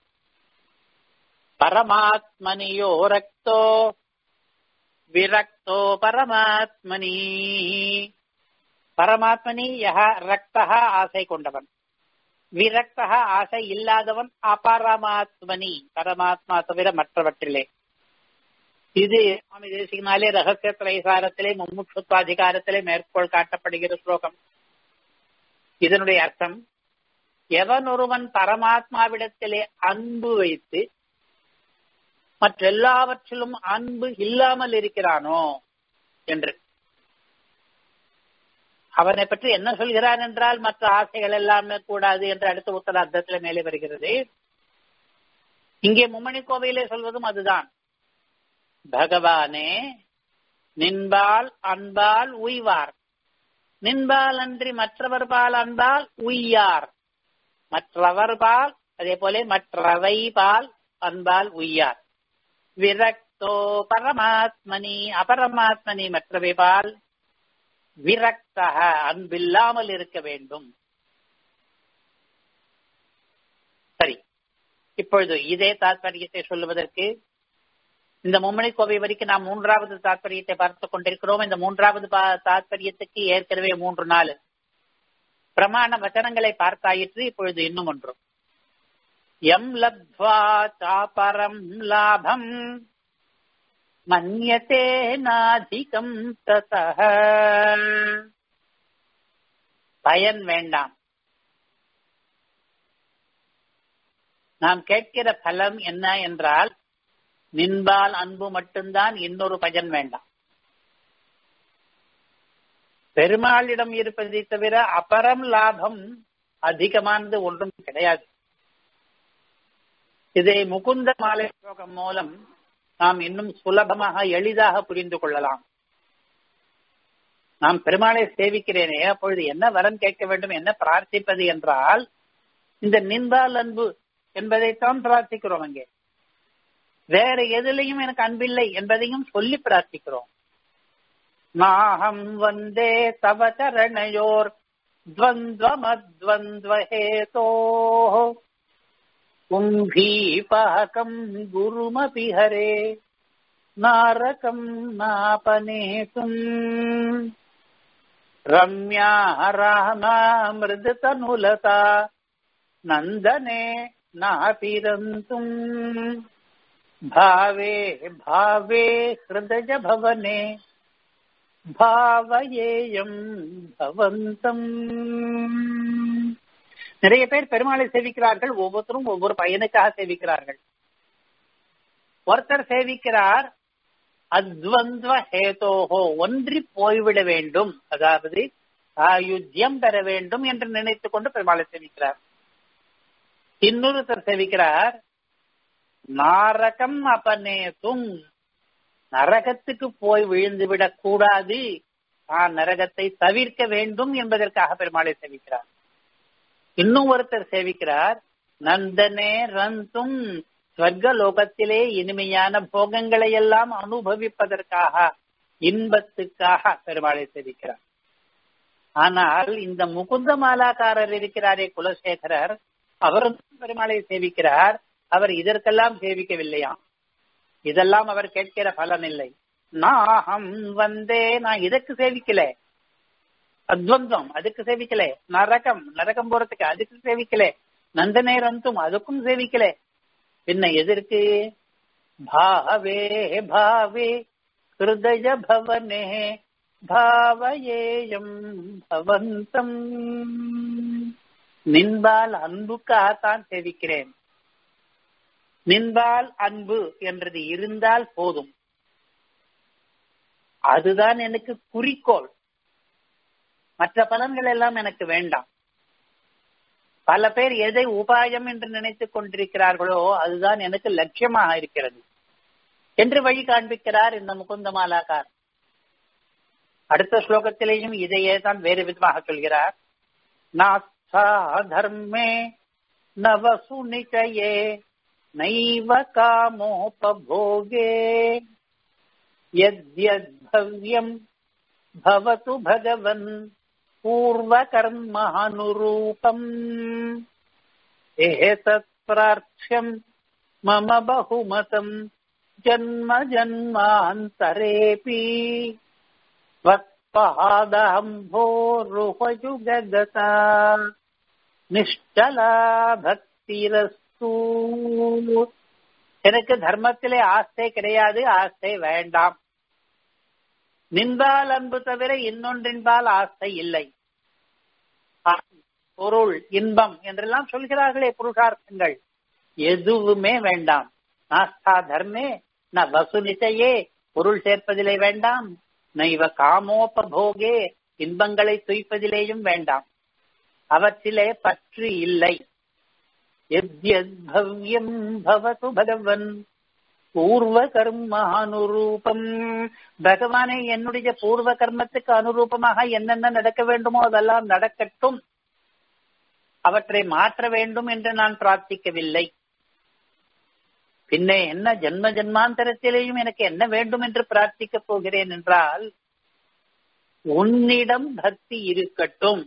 பரமாத்மனியோ ரக்தோ விரக்தோ பரமாத்மனி பரமாத்மனி யஹ ரக்தா ஆசை கொண்டவன் விரக்தா ஆசை இல்லாதவன் அபரமாத்மனி பரமாத்மா தவிர மற்றவற்றிலே இது சுவாமி தேசிகனாலே ரகசிய திரைசாரத்திலே மும்முட்சுத்வாதிகாரத்திலே மேற்கோள் காட்டப்படுகிற ஸ்லோகம் இதனுடைய அர்த்தம் எவன் ஒருவன் பரமாத்மாவிடத்திலே அன்பு வைத்து மற்றெல்லாவற்றிலும் அன்பு இல்லாமல் இருக்கிறானோ என்று அவனை பற்றி என்ன சொல்கிறான் என்றால் மற்ற ஆசைகள் எல்லாமே கூடாது என்று அடுத்த உத்தர அர்த்தத்தில் மேலே வருகிறது இங்கே மும்மணி கோவையிலே சொல்வதும் அதுதான் பகவானே நின்பால் அன்பால் உய்வார் நின்பால் அன்றி மற்றவர் பால் அன்பால் உய்யார் மற்றவர் பால் அதே போல மற்றவை பால் அன்பால் உய்யார் விரக்தோ பரமாத்மனி அபரமாத்மனி மற்றவை பால் விரக்தக அன்பில்லாமல் இருக்க வேண்டும் சரி இப்பொழுது இதே தாத்பரியத்தை சொல்லுவதற்கு இந்த மும்மணி கோவை வரைக்கும் நாம் மூன்றாவது தாற்பயத்தை பார்த்து கொண்டிருக்கிறோம் இந்த மூன்றாவது தாற்பயத்துக்கு ஏற்கனவே மூன்று நாள் பிரமாண வச்சனங்களை பார்த்தாயிற்று இப்பொழுது இன்னும் ஒன்றும் எம் லப்வா சாபரம் லாபம் மன்யத்தே நாதிகம் ததஹ பயன் வேண்டாம் நாம் கேட்கிற பலம் என்ன என்றால் நின்பால் அன்பு மட்டும்தான் இன்னொரு பயன் வேண்டாம் பெருமாளிடம் இருப்பதை தவிர அபரம் லாபம் அதிகமானது ஒன்றும் கிடையாது இதை முகுந்த மாலை ஸ்லோகம் மூலம் நாம் இன்னும் சுலபமாக எளிதாக புரிந்து கொள்ளலாம் நாம் பெருமாளை சேவிக்கிறேனே அப்பொழுது என்ன வரம் கேட்க வேண்டும் என்ன பிரார்த்திப்பது என்றால் இந்த நின்பால் அன்பு என்பதைத்தான் பிரார்த்திக்கிறோம் அங்கே வேற எதிலையும் எனக்கு அன்பில்லை என்பதையும் சொல்லி பிரார்த்திக்கிறோம் நாகம் வந்தே தவ சரணையோர் द्वन्द्वमद्वन्द्वहेतो कुम्भीपाकम् गुरुमपि हरे नारकम् नापनेतुम् रम्या रामामृदतनुलता नन्दने नापिरन्तुम् भावे भावे हृदय भवने பாவயேயம் பவந்தம் நிறைய பேர் பெருமாளை சேவிக்கிறார்கள் ஒவ்வொருத்தரும் ஒவ்வொரு பயனுக்காக சேவிக்கிறார்கள் ஒருத்தர் சேவிக்கிறார் அத்வந்த்வ ஹேதோஹோ ஒன்றி போய்விட வேண்டும் அதாவது ஆயுத்தியம் பெற வேண்டும் என்று நினைத்துக் கொண்டு பெருமாளை சேவிக்கிறார் இன்னொருத்தர் சேவிக்கிறார் நாரகம் அபநேதும் நரகத்துக்கு போய் விழுந்து விடக் கூடாது தான் நரகத்தை தவிர்க்க வேண்டும் என்பதற்காக பெருமாளை சேவிக்கிறார் இன்னும் ஒருத்தர் சேவிக்கிறார் நந்தனே ரந்தும் ஸ்வர்க லோகத்திலே இனிமையான போகங்களை எல்லாம் அனுபவிப்பதற்காக இன்பத்துக்காக பெருமாளை சேவிக்கிறார் ஆனால் இந்த முகுந்த மாலாக்காரர் இருக்கிறாரே குலசேகரர் அவரும் பெருமாளை சேவிக்கிறார் அவர் இதற்கெல்லாம் சேவிக்கவில்லையாம் இதெல்லாம் அவர் கேட்கிற பலன் இல்லை நாகம் வந்தே நான் இதற்கு சேவிக்கல அத்வந்தம் அதுக்கு சேவிக்கல நரகம் நரகம் போறதுக்கு அதுக்கு சேவிக்கல நந்தனே ரந்தும் அதுக்கும் சேவிக்கல பின்ன எதற்கு பாவே பாவே ஹிருதய பவனே பாவயேயம் பவந்தம் நின்பால் அன்புக்காகத்தான் சேவிக்கிறேன் நின்பால் அன்பு என்றது இருந்தால் போதும் அதுதான் எனக்கு குறிக்கோள் மற்ற பலன்கள் எல்லாம் எனக்கு வேண்டாம் பல பேர் எதை உபாயம் என்று நினைத்துக் கொண்டிருக்கிறார்களோ அதுதான் எனக்கு லட்சியமாக இருக்கிறது என்று வழி காண்பிக்கிறார் இந்த முகுந்தமாலாக்கார் அடுத்த ஸ்லோகத்திலேயும் இதையே தான் வேறு விதமாக சொல்கிறார் நாஸ்தா தர்மே நவசு நிச்சயே नैव कामोपभोगे यद्यद्भव्यम् भवतु भगवन् पूर्वकर्मानुरूपम् एतत् प्रार्थ्यम् मम बहुमतम् जन्म जन्मान्तरेऽपि त्वत्पादाम्भोरुहयुगगता निश्चला भक्तिरस् எனக்கு தர்மத்திலே ஆசை கிடையாது ஆசை வேண்டாம் நின்பால் அன்பு தவிர இன்னொன்றின்பால் ஆசை இல்லை பொருள் இன்பம் என்றெல்லாம் சொல்கிறார்களே புருஷார்த்தங்கள் எதுவுமே வேண்டாம் நாஸ்தா தர்மே ந வசுனிசையே பொருள் சேர்ப்பதிலே வேண்டாம் நைவ காமோபோகே இன்பங்களை துய்ப்பதிலேயும் வேண்டாம் அவற்றிலே பற்று இல்லை यद्यद्भव्यम् भवतु भगवन् பூர்வ கர்ம அனுரூபம் பகவானே என்னுடைய பூர்வ கர்மத்துக்கு அனுரூபமாக என்னென்ன நடக்க வேண்டுமோ அதெல்லாம் நடக்கட்டும் அவற்றை மாற்ற வேண்டும் என்று நான் பிரார்த்திக்கவில்லை பின்னே என்ன ஜென்ம ஜென்மாந்தரத்திலேயும் எனக்கு என்ன வேண்டும் என்று பிரார்த்திக்கப் போகிறேன் என்றால் உன்னிடம் பக்தி இருக்கட்டும்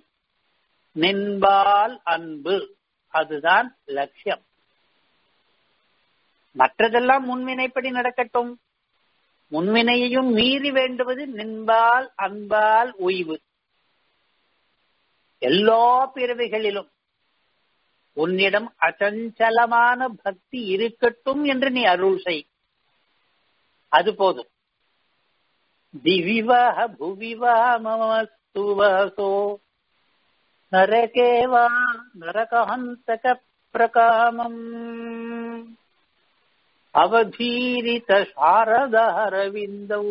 நின்பால் அன்பு அதுதான் லட்சியம் மற்றதெல்லாம் முன்வினைப்படி நடக்கட்டும் முன்வினையையும் மீறி வேண்டுவது நின்பால் அன்பால் ஓய்வு எல்லா பிறவிகளிலும் உன்னிடம் அச்சஞ்சலமான பக்தி இருக்கட்டும் என்று நீ அருள் செய் அது போதும் திவிவாக புவிவா மமஸ்து வாசோ நரகேவா நரகஹந்தக பிரகாமம் அவதீரித சாரதாரவிந்தௌ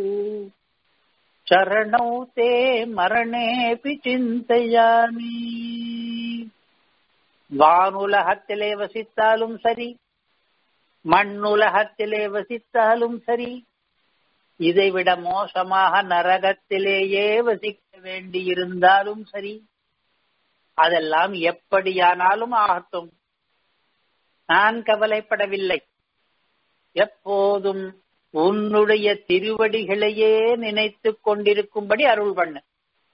சரணௌ தே மரணேபி சிந்தையாமி வானுலகத்திலே வசித்தாலும் சரி மண்ணுலகத்திலே வசித்தாலும் சரி இதைவிட மோசமாக நரகத்திலேயே வசிக்க வேண்டியிருந்தாலும் சரி அதெல்லாம் எப்படியானாலும் ஆகட்டும் நான் கவலைப்படவில்லை எப்போதும் உன்னுடைய திருவடிகளையே நினைத்துக் கொண்டிருக்கும்படி அருள் பண்ணு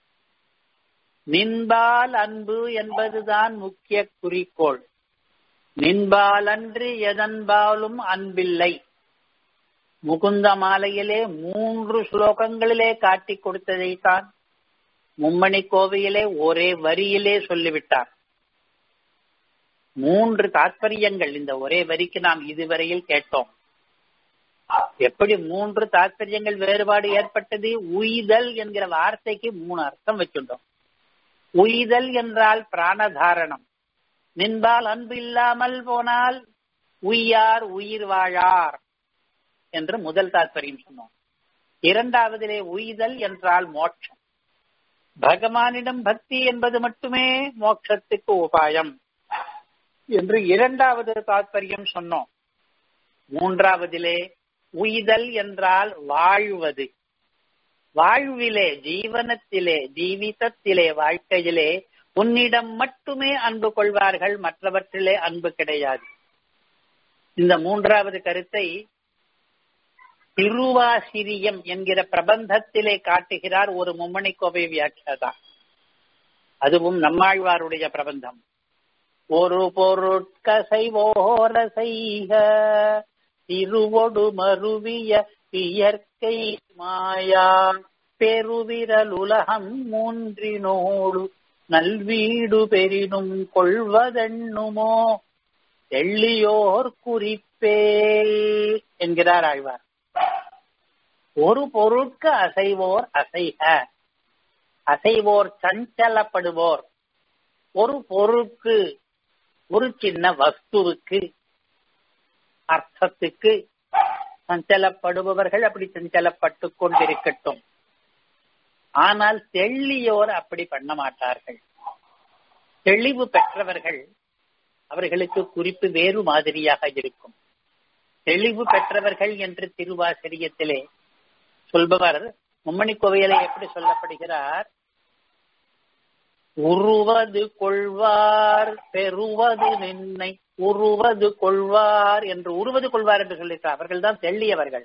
நின்பால் அன்பு என்பதுதான் முக்கிய குறிக்கோள் நின்பால் அன்று எதன்பாலும் அன்பில்லை முகுந்த மாலையிலே மூன்று ஸ்லோகங்களிலே காட்டிக் கொடுத்ததைத்தான் மும்மணி கோவையிலே ஒரே வரியிலே சொல்லிவிட்டார் மூன்று தாற்பயங்கள் இந்த ஒரே வரிக்கு நாம் இதுவரையில் கேட்டோம் எப்படி மூன்று தாற்பயங்கள் வேறுபாடு ஏற்பட்டது உய்தல் என்கிற வார்த்தைக்கு மூணு அர்த்தம் வச்சுட்டோம் உய்தல் என்றால் பிராணதாரணம் நின்பால் அன்பு இல்லாமல் போனால் உய்யார் உயிர் வாழார் என்று முதல் தாற்பயம் சொன்னோம் இரண்டாவதிலே உய்தல் என்றால் மோட்சம் பகவானிடம் பக்தி என்பது மட்டுமே மோட்சத்துக்கு உபாயம் என்று இரண்டாவது தாற்பயம் சொன்னோம் மூன்றாவதிலே உய்தல் என்றால் வாழ்வது வாழ்விலே ஜீவனத்திலே ஜீவிதத்திலே வாழ்க்கையிலே உன்னிடம் மட்டுமே அன்பு கொள்வார்கள் மற்றவற்றிலே அன்பு கிடையாது இந்த மூன்றாவது கருத்தை திருவாசிரியம் என்கிற பிரபந்தத்திலே காட்டுகிறார் ஒரு மும்மணி கோவை வியாக்கியாதா அதுவும் நம்மாழ்வாருடைய பிரபந்தம் ஒரு பொருட்கசைவோர செய்க திருவொடு மருவிய இயற்கை மாயா பெருவிரலுலகம் மூன்றினோடு நல்வீடு பெரினும் கொள்வதெண்ணுமோ எள்ளியோர் குறிப்பே என்கிறார் ஆழ்வார் ஒரு பொருட்கு அசைவோர் அசைக அசைவோர் சஞ்சலப்படுவோர் ஒரு பொருட்கு ஒரு சின்ன வஸ்துவுக்கு அர்த்தத்துக்கு சஞ்சலப்படுபவர்கள் அப்படி சஞ்சலப்பட்டு கொண்டிருக்கட்டும் ஆனால் தெள்ளியோர் அப்படி பண்ண மாட்டார்கள் தெளிவு பெற்றவர்கள் அவர்களுக்கு குறிப்பு வேறு மாதிரியாக இருக்கும் தெளிவு பெற்றவர்கள் என்று திருவாசிரியத்திலே சொல்பவர் மும்மணி கோவையிலே எப்படி சொல்லப்படுகிறார் உருவது கொள்வார் பெறுவது நின்னை உருவது கொள்வார் என்று உருவது கொள்வார் என்று சொல்லிட்டார் அவர்கள் தான் தெள்ளியவர்கள்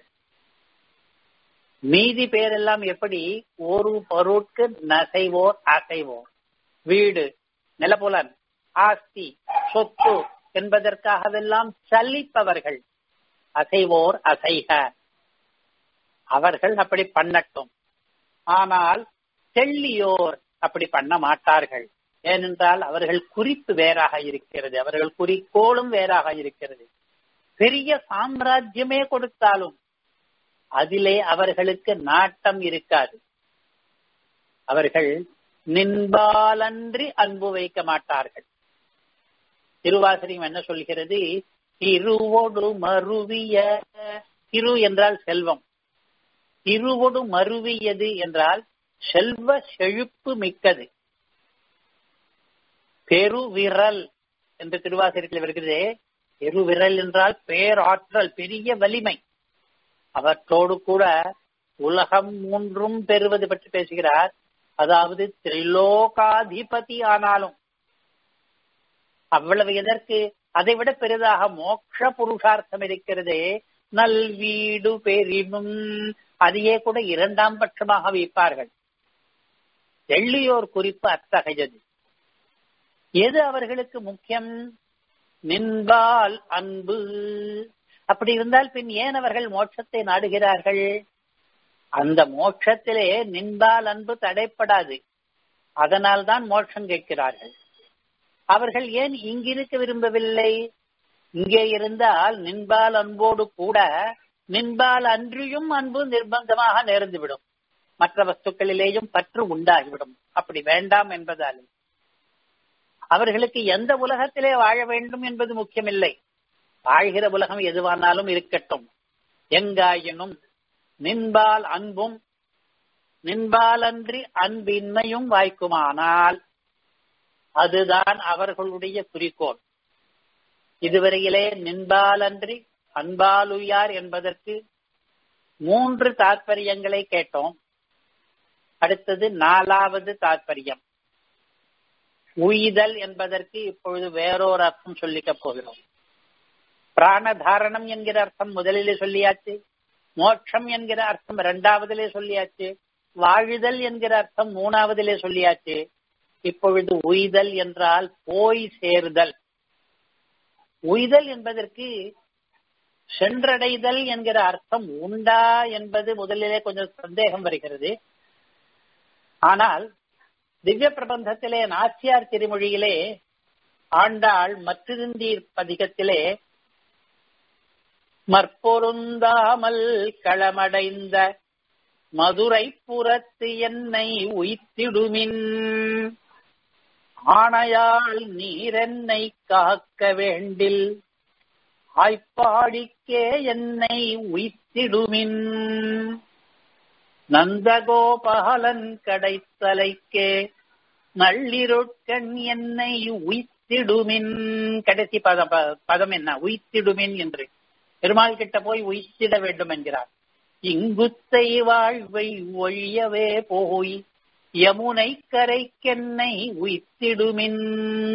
மீதி பேரெல்லாம் எப்படி ஒரு பொருட்கு நசைவோர் அசைவோர் வீடு நிலப்புலன் ஆஸ்தி சொத்து என்பதற்காகவெல்லாம் சலிப்பவர்கள் அசைவோர் அசைக அவர்கள் அப்படி பண்ணட்டும் ஆனால் தெள்ளியோர் அப்படி பண்ண மாட்டார்கள் ஏனென்றால் அவர்கள் குறிப்பு வேறாக இருக்கிறது அவர்கள் குறிக்கோளும் வேறாக இருக்கிறது பெரிய சாம்ராஜ்யமே கொடுத்தாலும் அதிலே அவர்களுக்கு நாட்டம் இருக்காது அவர்கள் நின்பாலன்றி அன்பு வைக்க மாட்டார்கள் திருவாசரியம் என்ன சொல்கிறது திருவொடு மருவிய திரு என்றால் செல்வம் திருவொடு மருவியது என்றால் செல்வ செழிப்பு மிக்கது பெருவிரல் என்று திருவாசகத்தில் வருகிறது பெருவிரல் என்றால் பேராற்றல் பெரிய வலிமை அவற்றோடு கூட உலகம் மூன்றும் பெறுவது பற்றி பேசுகிறார் அதாவது திரிலோகாதிபதி ஆனாலும் அவ்வளவு எதற்கு அதை விட பெரிதாக மோட்ச புருஷார்த்தம் இருக்கிறதே நல்வீடு பெரினும் அதையே கூட இரண்டாம் பட்சமாக வைப்பார்கள் எள்ளியோர் குறிப்பு அத்தகையது எது அவர்களுக்கு முக்கியம் நின்பால் அன்பு அப்படி இருந்தால் பின் ஏன் அவர்கள் மோட்சத்தை நாடுகிறார்கள் அந்த மோட்சத்திலே நின்பால் அன்பு தடைப்படாது அதனால்தான் மோட்சம் கேட்கிறார்கள் அவர்கள் ஏன் இங்கிருக்க விரும்பவில்லை இங்கே இருந்தால் நின்பால் அன்போடு கூட நின்பால் அன்றியும் அன்பு நிர்பந்தமாக நேர்ந்துவிடும் மற்ற வஸ்துக்களிலேயும் பற்று உண்டாகிவிடும் அப்படி வேண்டாம் என்பதால் அவர்களுக்கு எந்த உலகத்திலே வாழ வேண்டும் என்பது முக்கியமில்லை வாழ்கிற உலகம் எதுவானாலும் இருக்கட்டும் எங்காயினும் நின்பால் அன்பும் நின்பால் அன்றி அன்பின்மையும் வாய்க்குமானால் அதுதான் அவர்களுடைய குறிக்கோள் இதுவரையிலே நின்பாலன்றி அன்பாலுயார் என்பதற்கு மூன்று தாற்பயங்களை கேட்டோம் அடுத்தது நாலாவது தாற்பயம் உய்தல் என்பதற்கு இப்பொழுது வேறொரு அர்த்தம் சொல்லிக்க போகிறோம் பிராணதாரணம் என்கிற அர்த்தம் முதலிலே சொல்லியாச்சு மோட்சம் என்கிற அர்த்தம் இரண்டாவதிலே சொல்லியாச்சு வாழுதல் என்கிற அர்த்தம் மூணாவதிலே சொல்லியாச்சு இப்பொழுது உய்தல் என்றால் போய் சேர்தல் உய்தல் என்பதற்கு சென்றடைதல் என்கிற அர்த்தம் உண்டா என்பது முதலிலே கொஞ்சம் சந்தேகம் வருகிறது ஆனால் திவ்ய பிரபந்தத்திலே நாச்சியார் திருமொழியிலே ஆண்டாள் மற்றிருந்தீர் பதிகத்திலே மற்பொருந்தாமல் களமடைந்த மதுரை புறத்து என்னை உய்த்திடுமின் ஆணையால் நீரென்னை காக்க வேண்டில் ஆய்ப்பாடிக்கே என்னை உய்த்திடுமின் நந்தகோபாலன் கடைத்தலைக்கே நள்ளிருட்கண் என்னை உய்த்திடுமின் கடைசி பதம் பதம் என்ன உய்த்திடுமின் என்று பெருமாள் கிட்ட போய் உய்த்திட வேண்டும் என்கிறார் இங்குத்தை வாழ்வை ஒழியவே போய் யமுனை கரைக்கென்னை உய்த்திடுமின்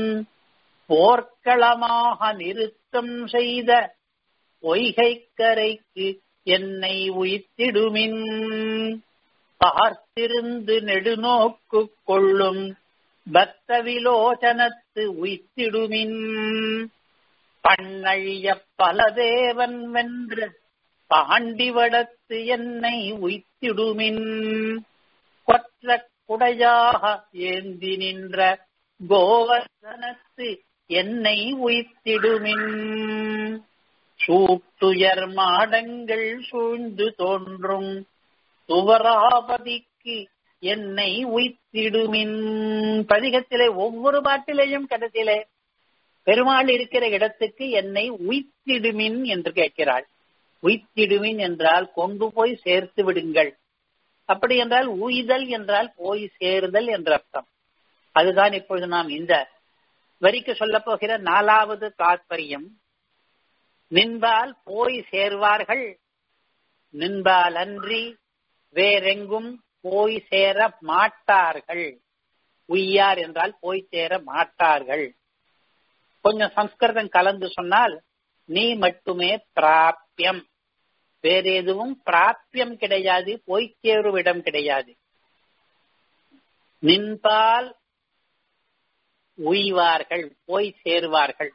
போர்க்களமாக நிறுத்தம் செய்த பொய்கை கரைக்கு என்னை உய்த்திடுமின் பார்த்திருந்து நெடுநோக்கு கொள்ளும் பக்த விலோச்சனத்து உய்த்திடுமின் பண்ணழிய பலதேவன் வென்று பாண்டிவடத்து என்னை உய்த்திடுமின் கொற்ற குடையாக ஏந்தி நின்ற கோவர்தனத்து என்னை உய்த்திடுமின் சூட்டுயர் மாடங்கள் சூழ்ந்து தோன்றும் துவராபதிக்கு என்னை உய்த்திடுமின் பதிகத்திலே ஒவ்வொரு பாட்டிலேயும் கடைசியிலே பெருமாள் இருக்கிற இடத்துக்கு என்னை உய்த்திடுமின் என்று கேட்கிறாள் உய்த்திடுமின் என்றால் கொண்டு போய் சேர்த்து விடுங்கள் அப்படி என்றால் உய்தல் என்றால் போய் சேருதல் என்ற அர்த்தம் அதுதான் இப்பொழுது நாம் இந்த வரிக்கு சொல்ல போகிற நாலாவது தாற்பயம் நின்பால் போய் சேர்வார்கள் நின்பால் அன்றி வேறெங்கும் போய் சேர மாட்டார்கள் உய்யார் என்றால் போய் சேர மாட்டார்கள் கொஞ்சம் சம்ஸ்கிருதம் கலந்து சொன்னால் நீ மட்டுமே பிராப்பியம் வேற எதுவும் பிராப்பியம் கிடையாது போய் சேரும் இடம் கிடையாது நின்பால் உய்வார்கள் போய் சேருவார்கள்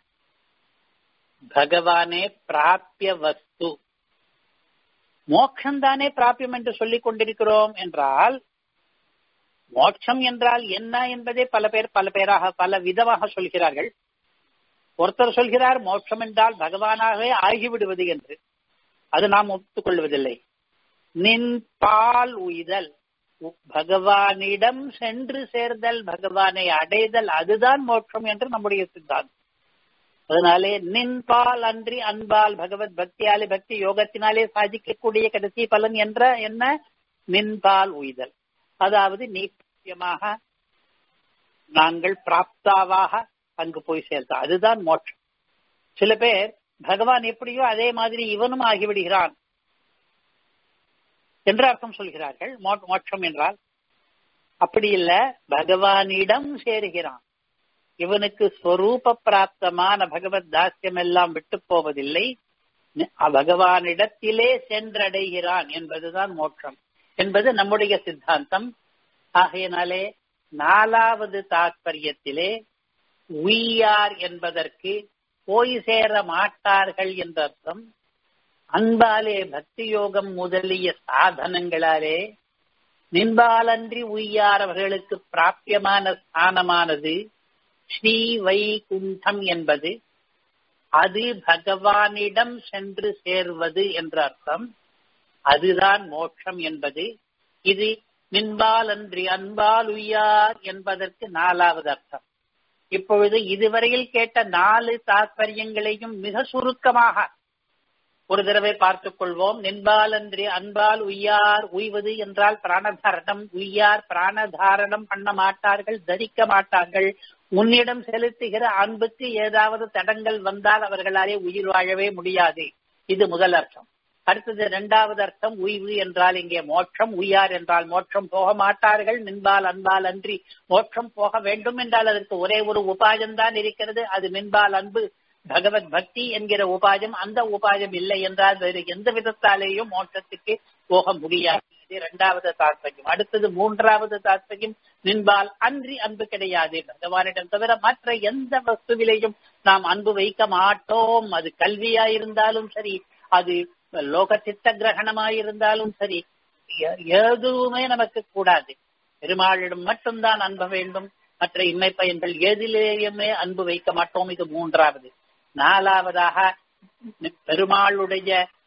பகவானே பிராப்பிய வஸ்து மோட்சம்தானே பிராப்பியம் என்று சொல்லிக் கொண்டிருக்கிறோம் என்றால் மோட்சம் என்றால் என்ன என்பதை பல பேர் பல பேராக பல விதமாக சொல்கிறார்கள் ஒருத்தர் சொல்கிறார் மோட்சம் என்றால் பகவானாகவே ஆகிவிடுவது என்று அது நாம் ஒத்துக்கொள்வதில்லை நின் பால் உய்தல் பகவானிடம் சென்று சேர்தல் பகவானை அடைதல் அதுதான் மோட்சம் என்று நம்முடைய சித்தாந்தம் அதனாலே நின்பால் அன்றி அன்பால் பகவத் பக்தியாலே பக்தி யோகத்தினாலே சாதிக்கக்கூடிய கடைசி பலன் என்ற என்ன நின்பால் உய்தல் அதாவது நிச்சயமாக நாங்கள் பிராப்தாவாக அங்கு போய் சேர்த்தா அதுதான் மோட்சம் சில பேர் பகவான் எப்படியோ அதே மாதிரி இவனும் ஆகிவிடுகிறான் என்று அர்த்தம் சொல்கிறார்கள் மோட்சம் என்றால் அப்படி இல்ல பகவானிடம் சேருகிறான் இவனுக்கு ஸ்வரூப பிராப்தமான பகவத் தாசியம் எல்லாம் விட்டு போவதில்லை பகவானிடத்திலே சென்றடைகிறான் என்பதுதான் மோட்சம் என்பது நம்முடைய சித்தாந்தம் ஆகையினாலே நாலாவது தாற்பயத்திலே உய்யார் என்பதற்கு போய் சேர மாட்டார்கள் என்ற அர்த்தம் அன்பாலே பக்தி யோகம் முதலிய சாதனங்களாலே நின்பாலன்றி உய்யார் அவர்களுக்கு பிராபியமான ஸ்தானமானது ஸ்ரீ வைகுண்டம் என்பது அது பகவானிடம் சென்று சேர்வது என்ற அர்த்தம் அதுதான் மோட்சம் என்பது இது நின்பாலன்றி அன்பால் உய்யார் என்பதற்கு நாலாவது அர்த்தம் இப்பொழுது இதுவரையில் கேட்ட நாலு தாற்பயங்களையும் மிக சுருக்கமாக ஒரு தடவை பார்த்துக் கொள்வோம் நின்பாலன்றி அன்பால் உய்யார் உய்வது என்றால் பிராணதாரணம் உய்யார் பிராணதாரணம் பண்ண மாட்டார்கள் தரிக்க மாட்டார்கள் உன்னிடம் செலுத்துகிற அன்புக்கு ஏதாவது தடங்கள் வந்தால் அவர்களாலே உயிர் வாழவே முடியாது இது முதல் அர்த்தம் அடுத்தது இரண்டாவது அர்த்தம் உய்வு என்றால் இங்கே மோட்சம் உய்யார் என்றால் மோட்சம் போக மாட்டார்கள் நின்பால் அன்பால் அன்றி மோட்சம் போக வேண்டும் என்றால் அதற்கு ஒரே ஒரு உபாயம் தான் இருக்கிறது அது மின்பால் அன்பு பகவத் பக்தி என்கிற உபாயம் அந்த உபாயம் இல்லை என்றால் வேறு எந்த விதத்தாலேயும் மோட்சத்துக்கு போக முடியாது இது இரண்டாவது தாற்பயம் அடுத்தது மூன்றாவது தாற்பயம் நின்பால் அன்றி அன்பு கிடையாது பகவானிடம் தவிர மற்ற எந்த வஸ்துவிலையும் நாம் அன்பு வைக்க மாட்டோம் அது கல்வியா இருந்தாலும் சரி அது லோக சித்த கிரகணமாயிருந்தாலும் சரி எதுவுமே நமக்கு கூடாது பெருமாளிடம் மட்டும்தான் அன்பு வேண்டும் மற்ற இம்மை பயன்கள் எதிலேயுமே அன்பு வைக்க மாட்டோம் இது மூன்றாவது நாலாவதாக பெருமாளுடைய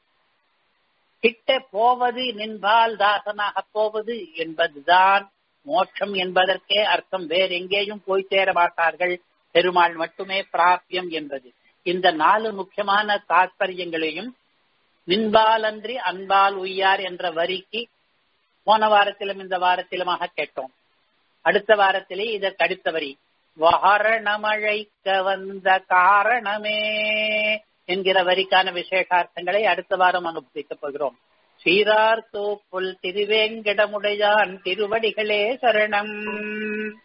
கிட்ட போவது நின்பால் தாசனாக போவது என்பதுதான் மோட்சம் என்பதற்கே அர்த்தம் வேற எங்கேயும் போய் சேர மாட்டார்கள் பெருமாள் மட்டுமே பிராபியம் என்பது இந்த நாலு முக்கியமான தாற்பயங்களையும் நின்பாலன்றி அன்பால் உய்யார் என்ற வரிக்கு போன வாரத்திலும் இந்த வாரத்திலுமாக கேட்டோம் அடுத்த வாரத்திலே இதற்கு அடுத்த வரி வஹரணமழைக்க வந்த காரணமே என்கிற வரிக்கான விசேஷார்த்தங்களை அடுத்த வாரம் அனுபவிக்கப் போகிறோம் சீரார் தோப்புல் திருவேங்கடமுடையான் திருவடிகளே சரணம்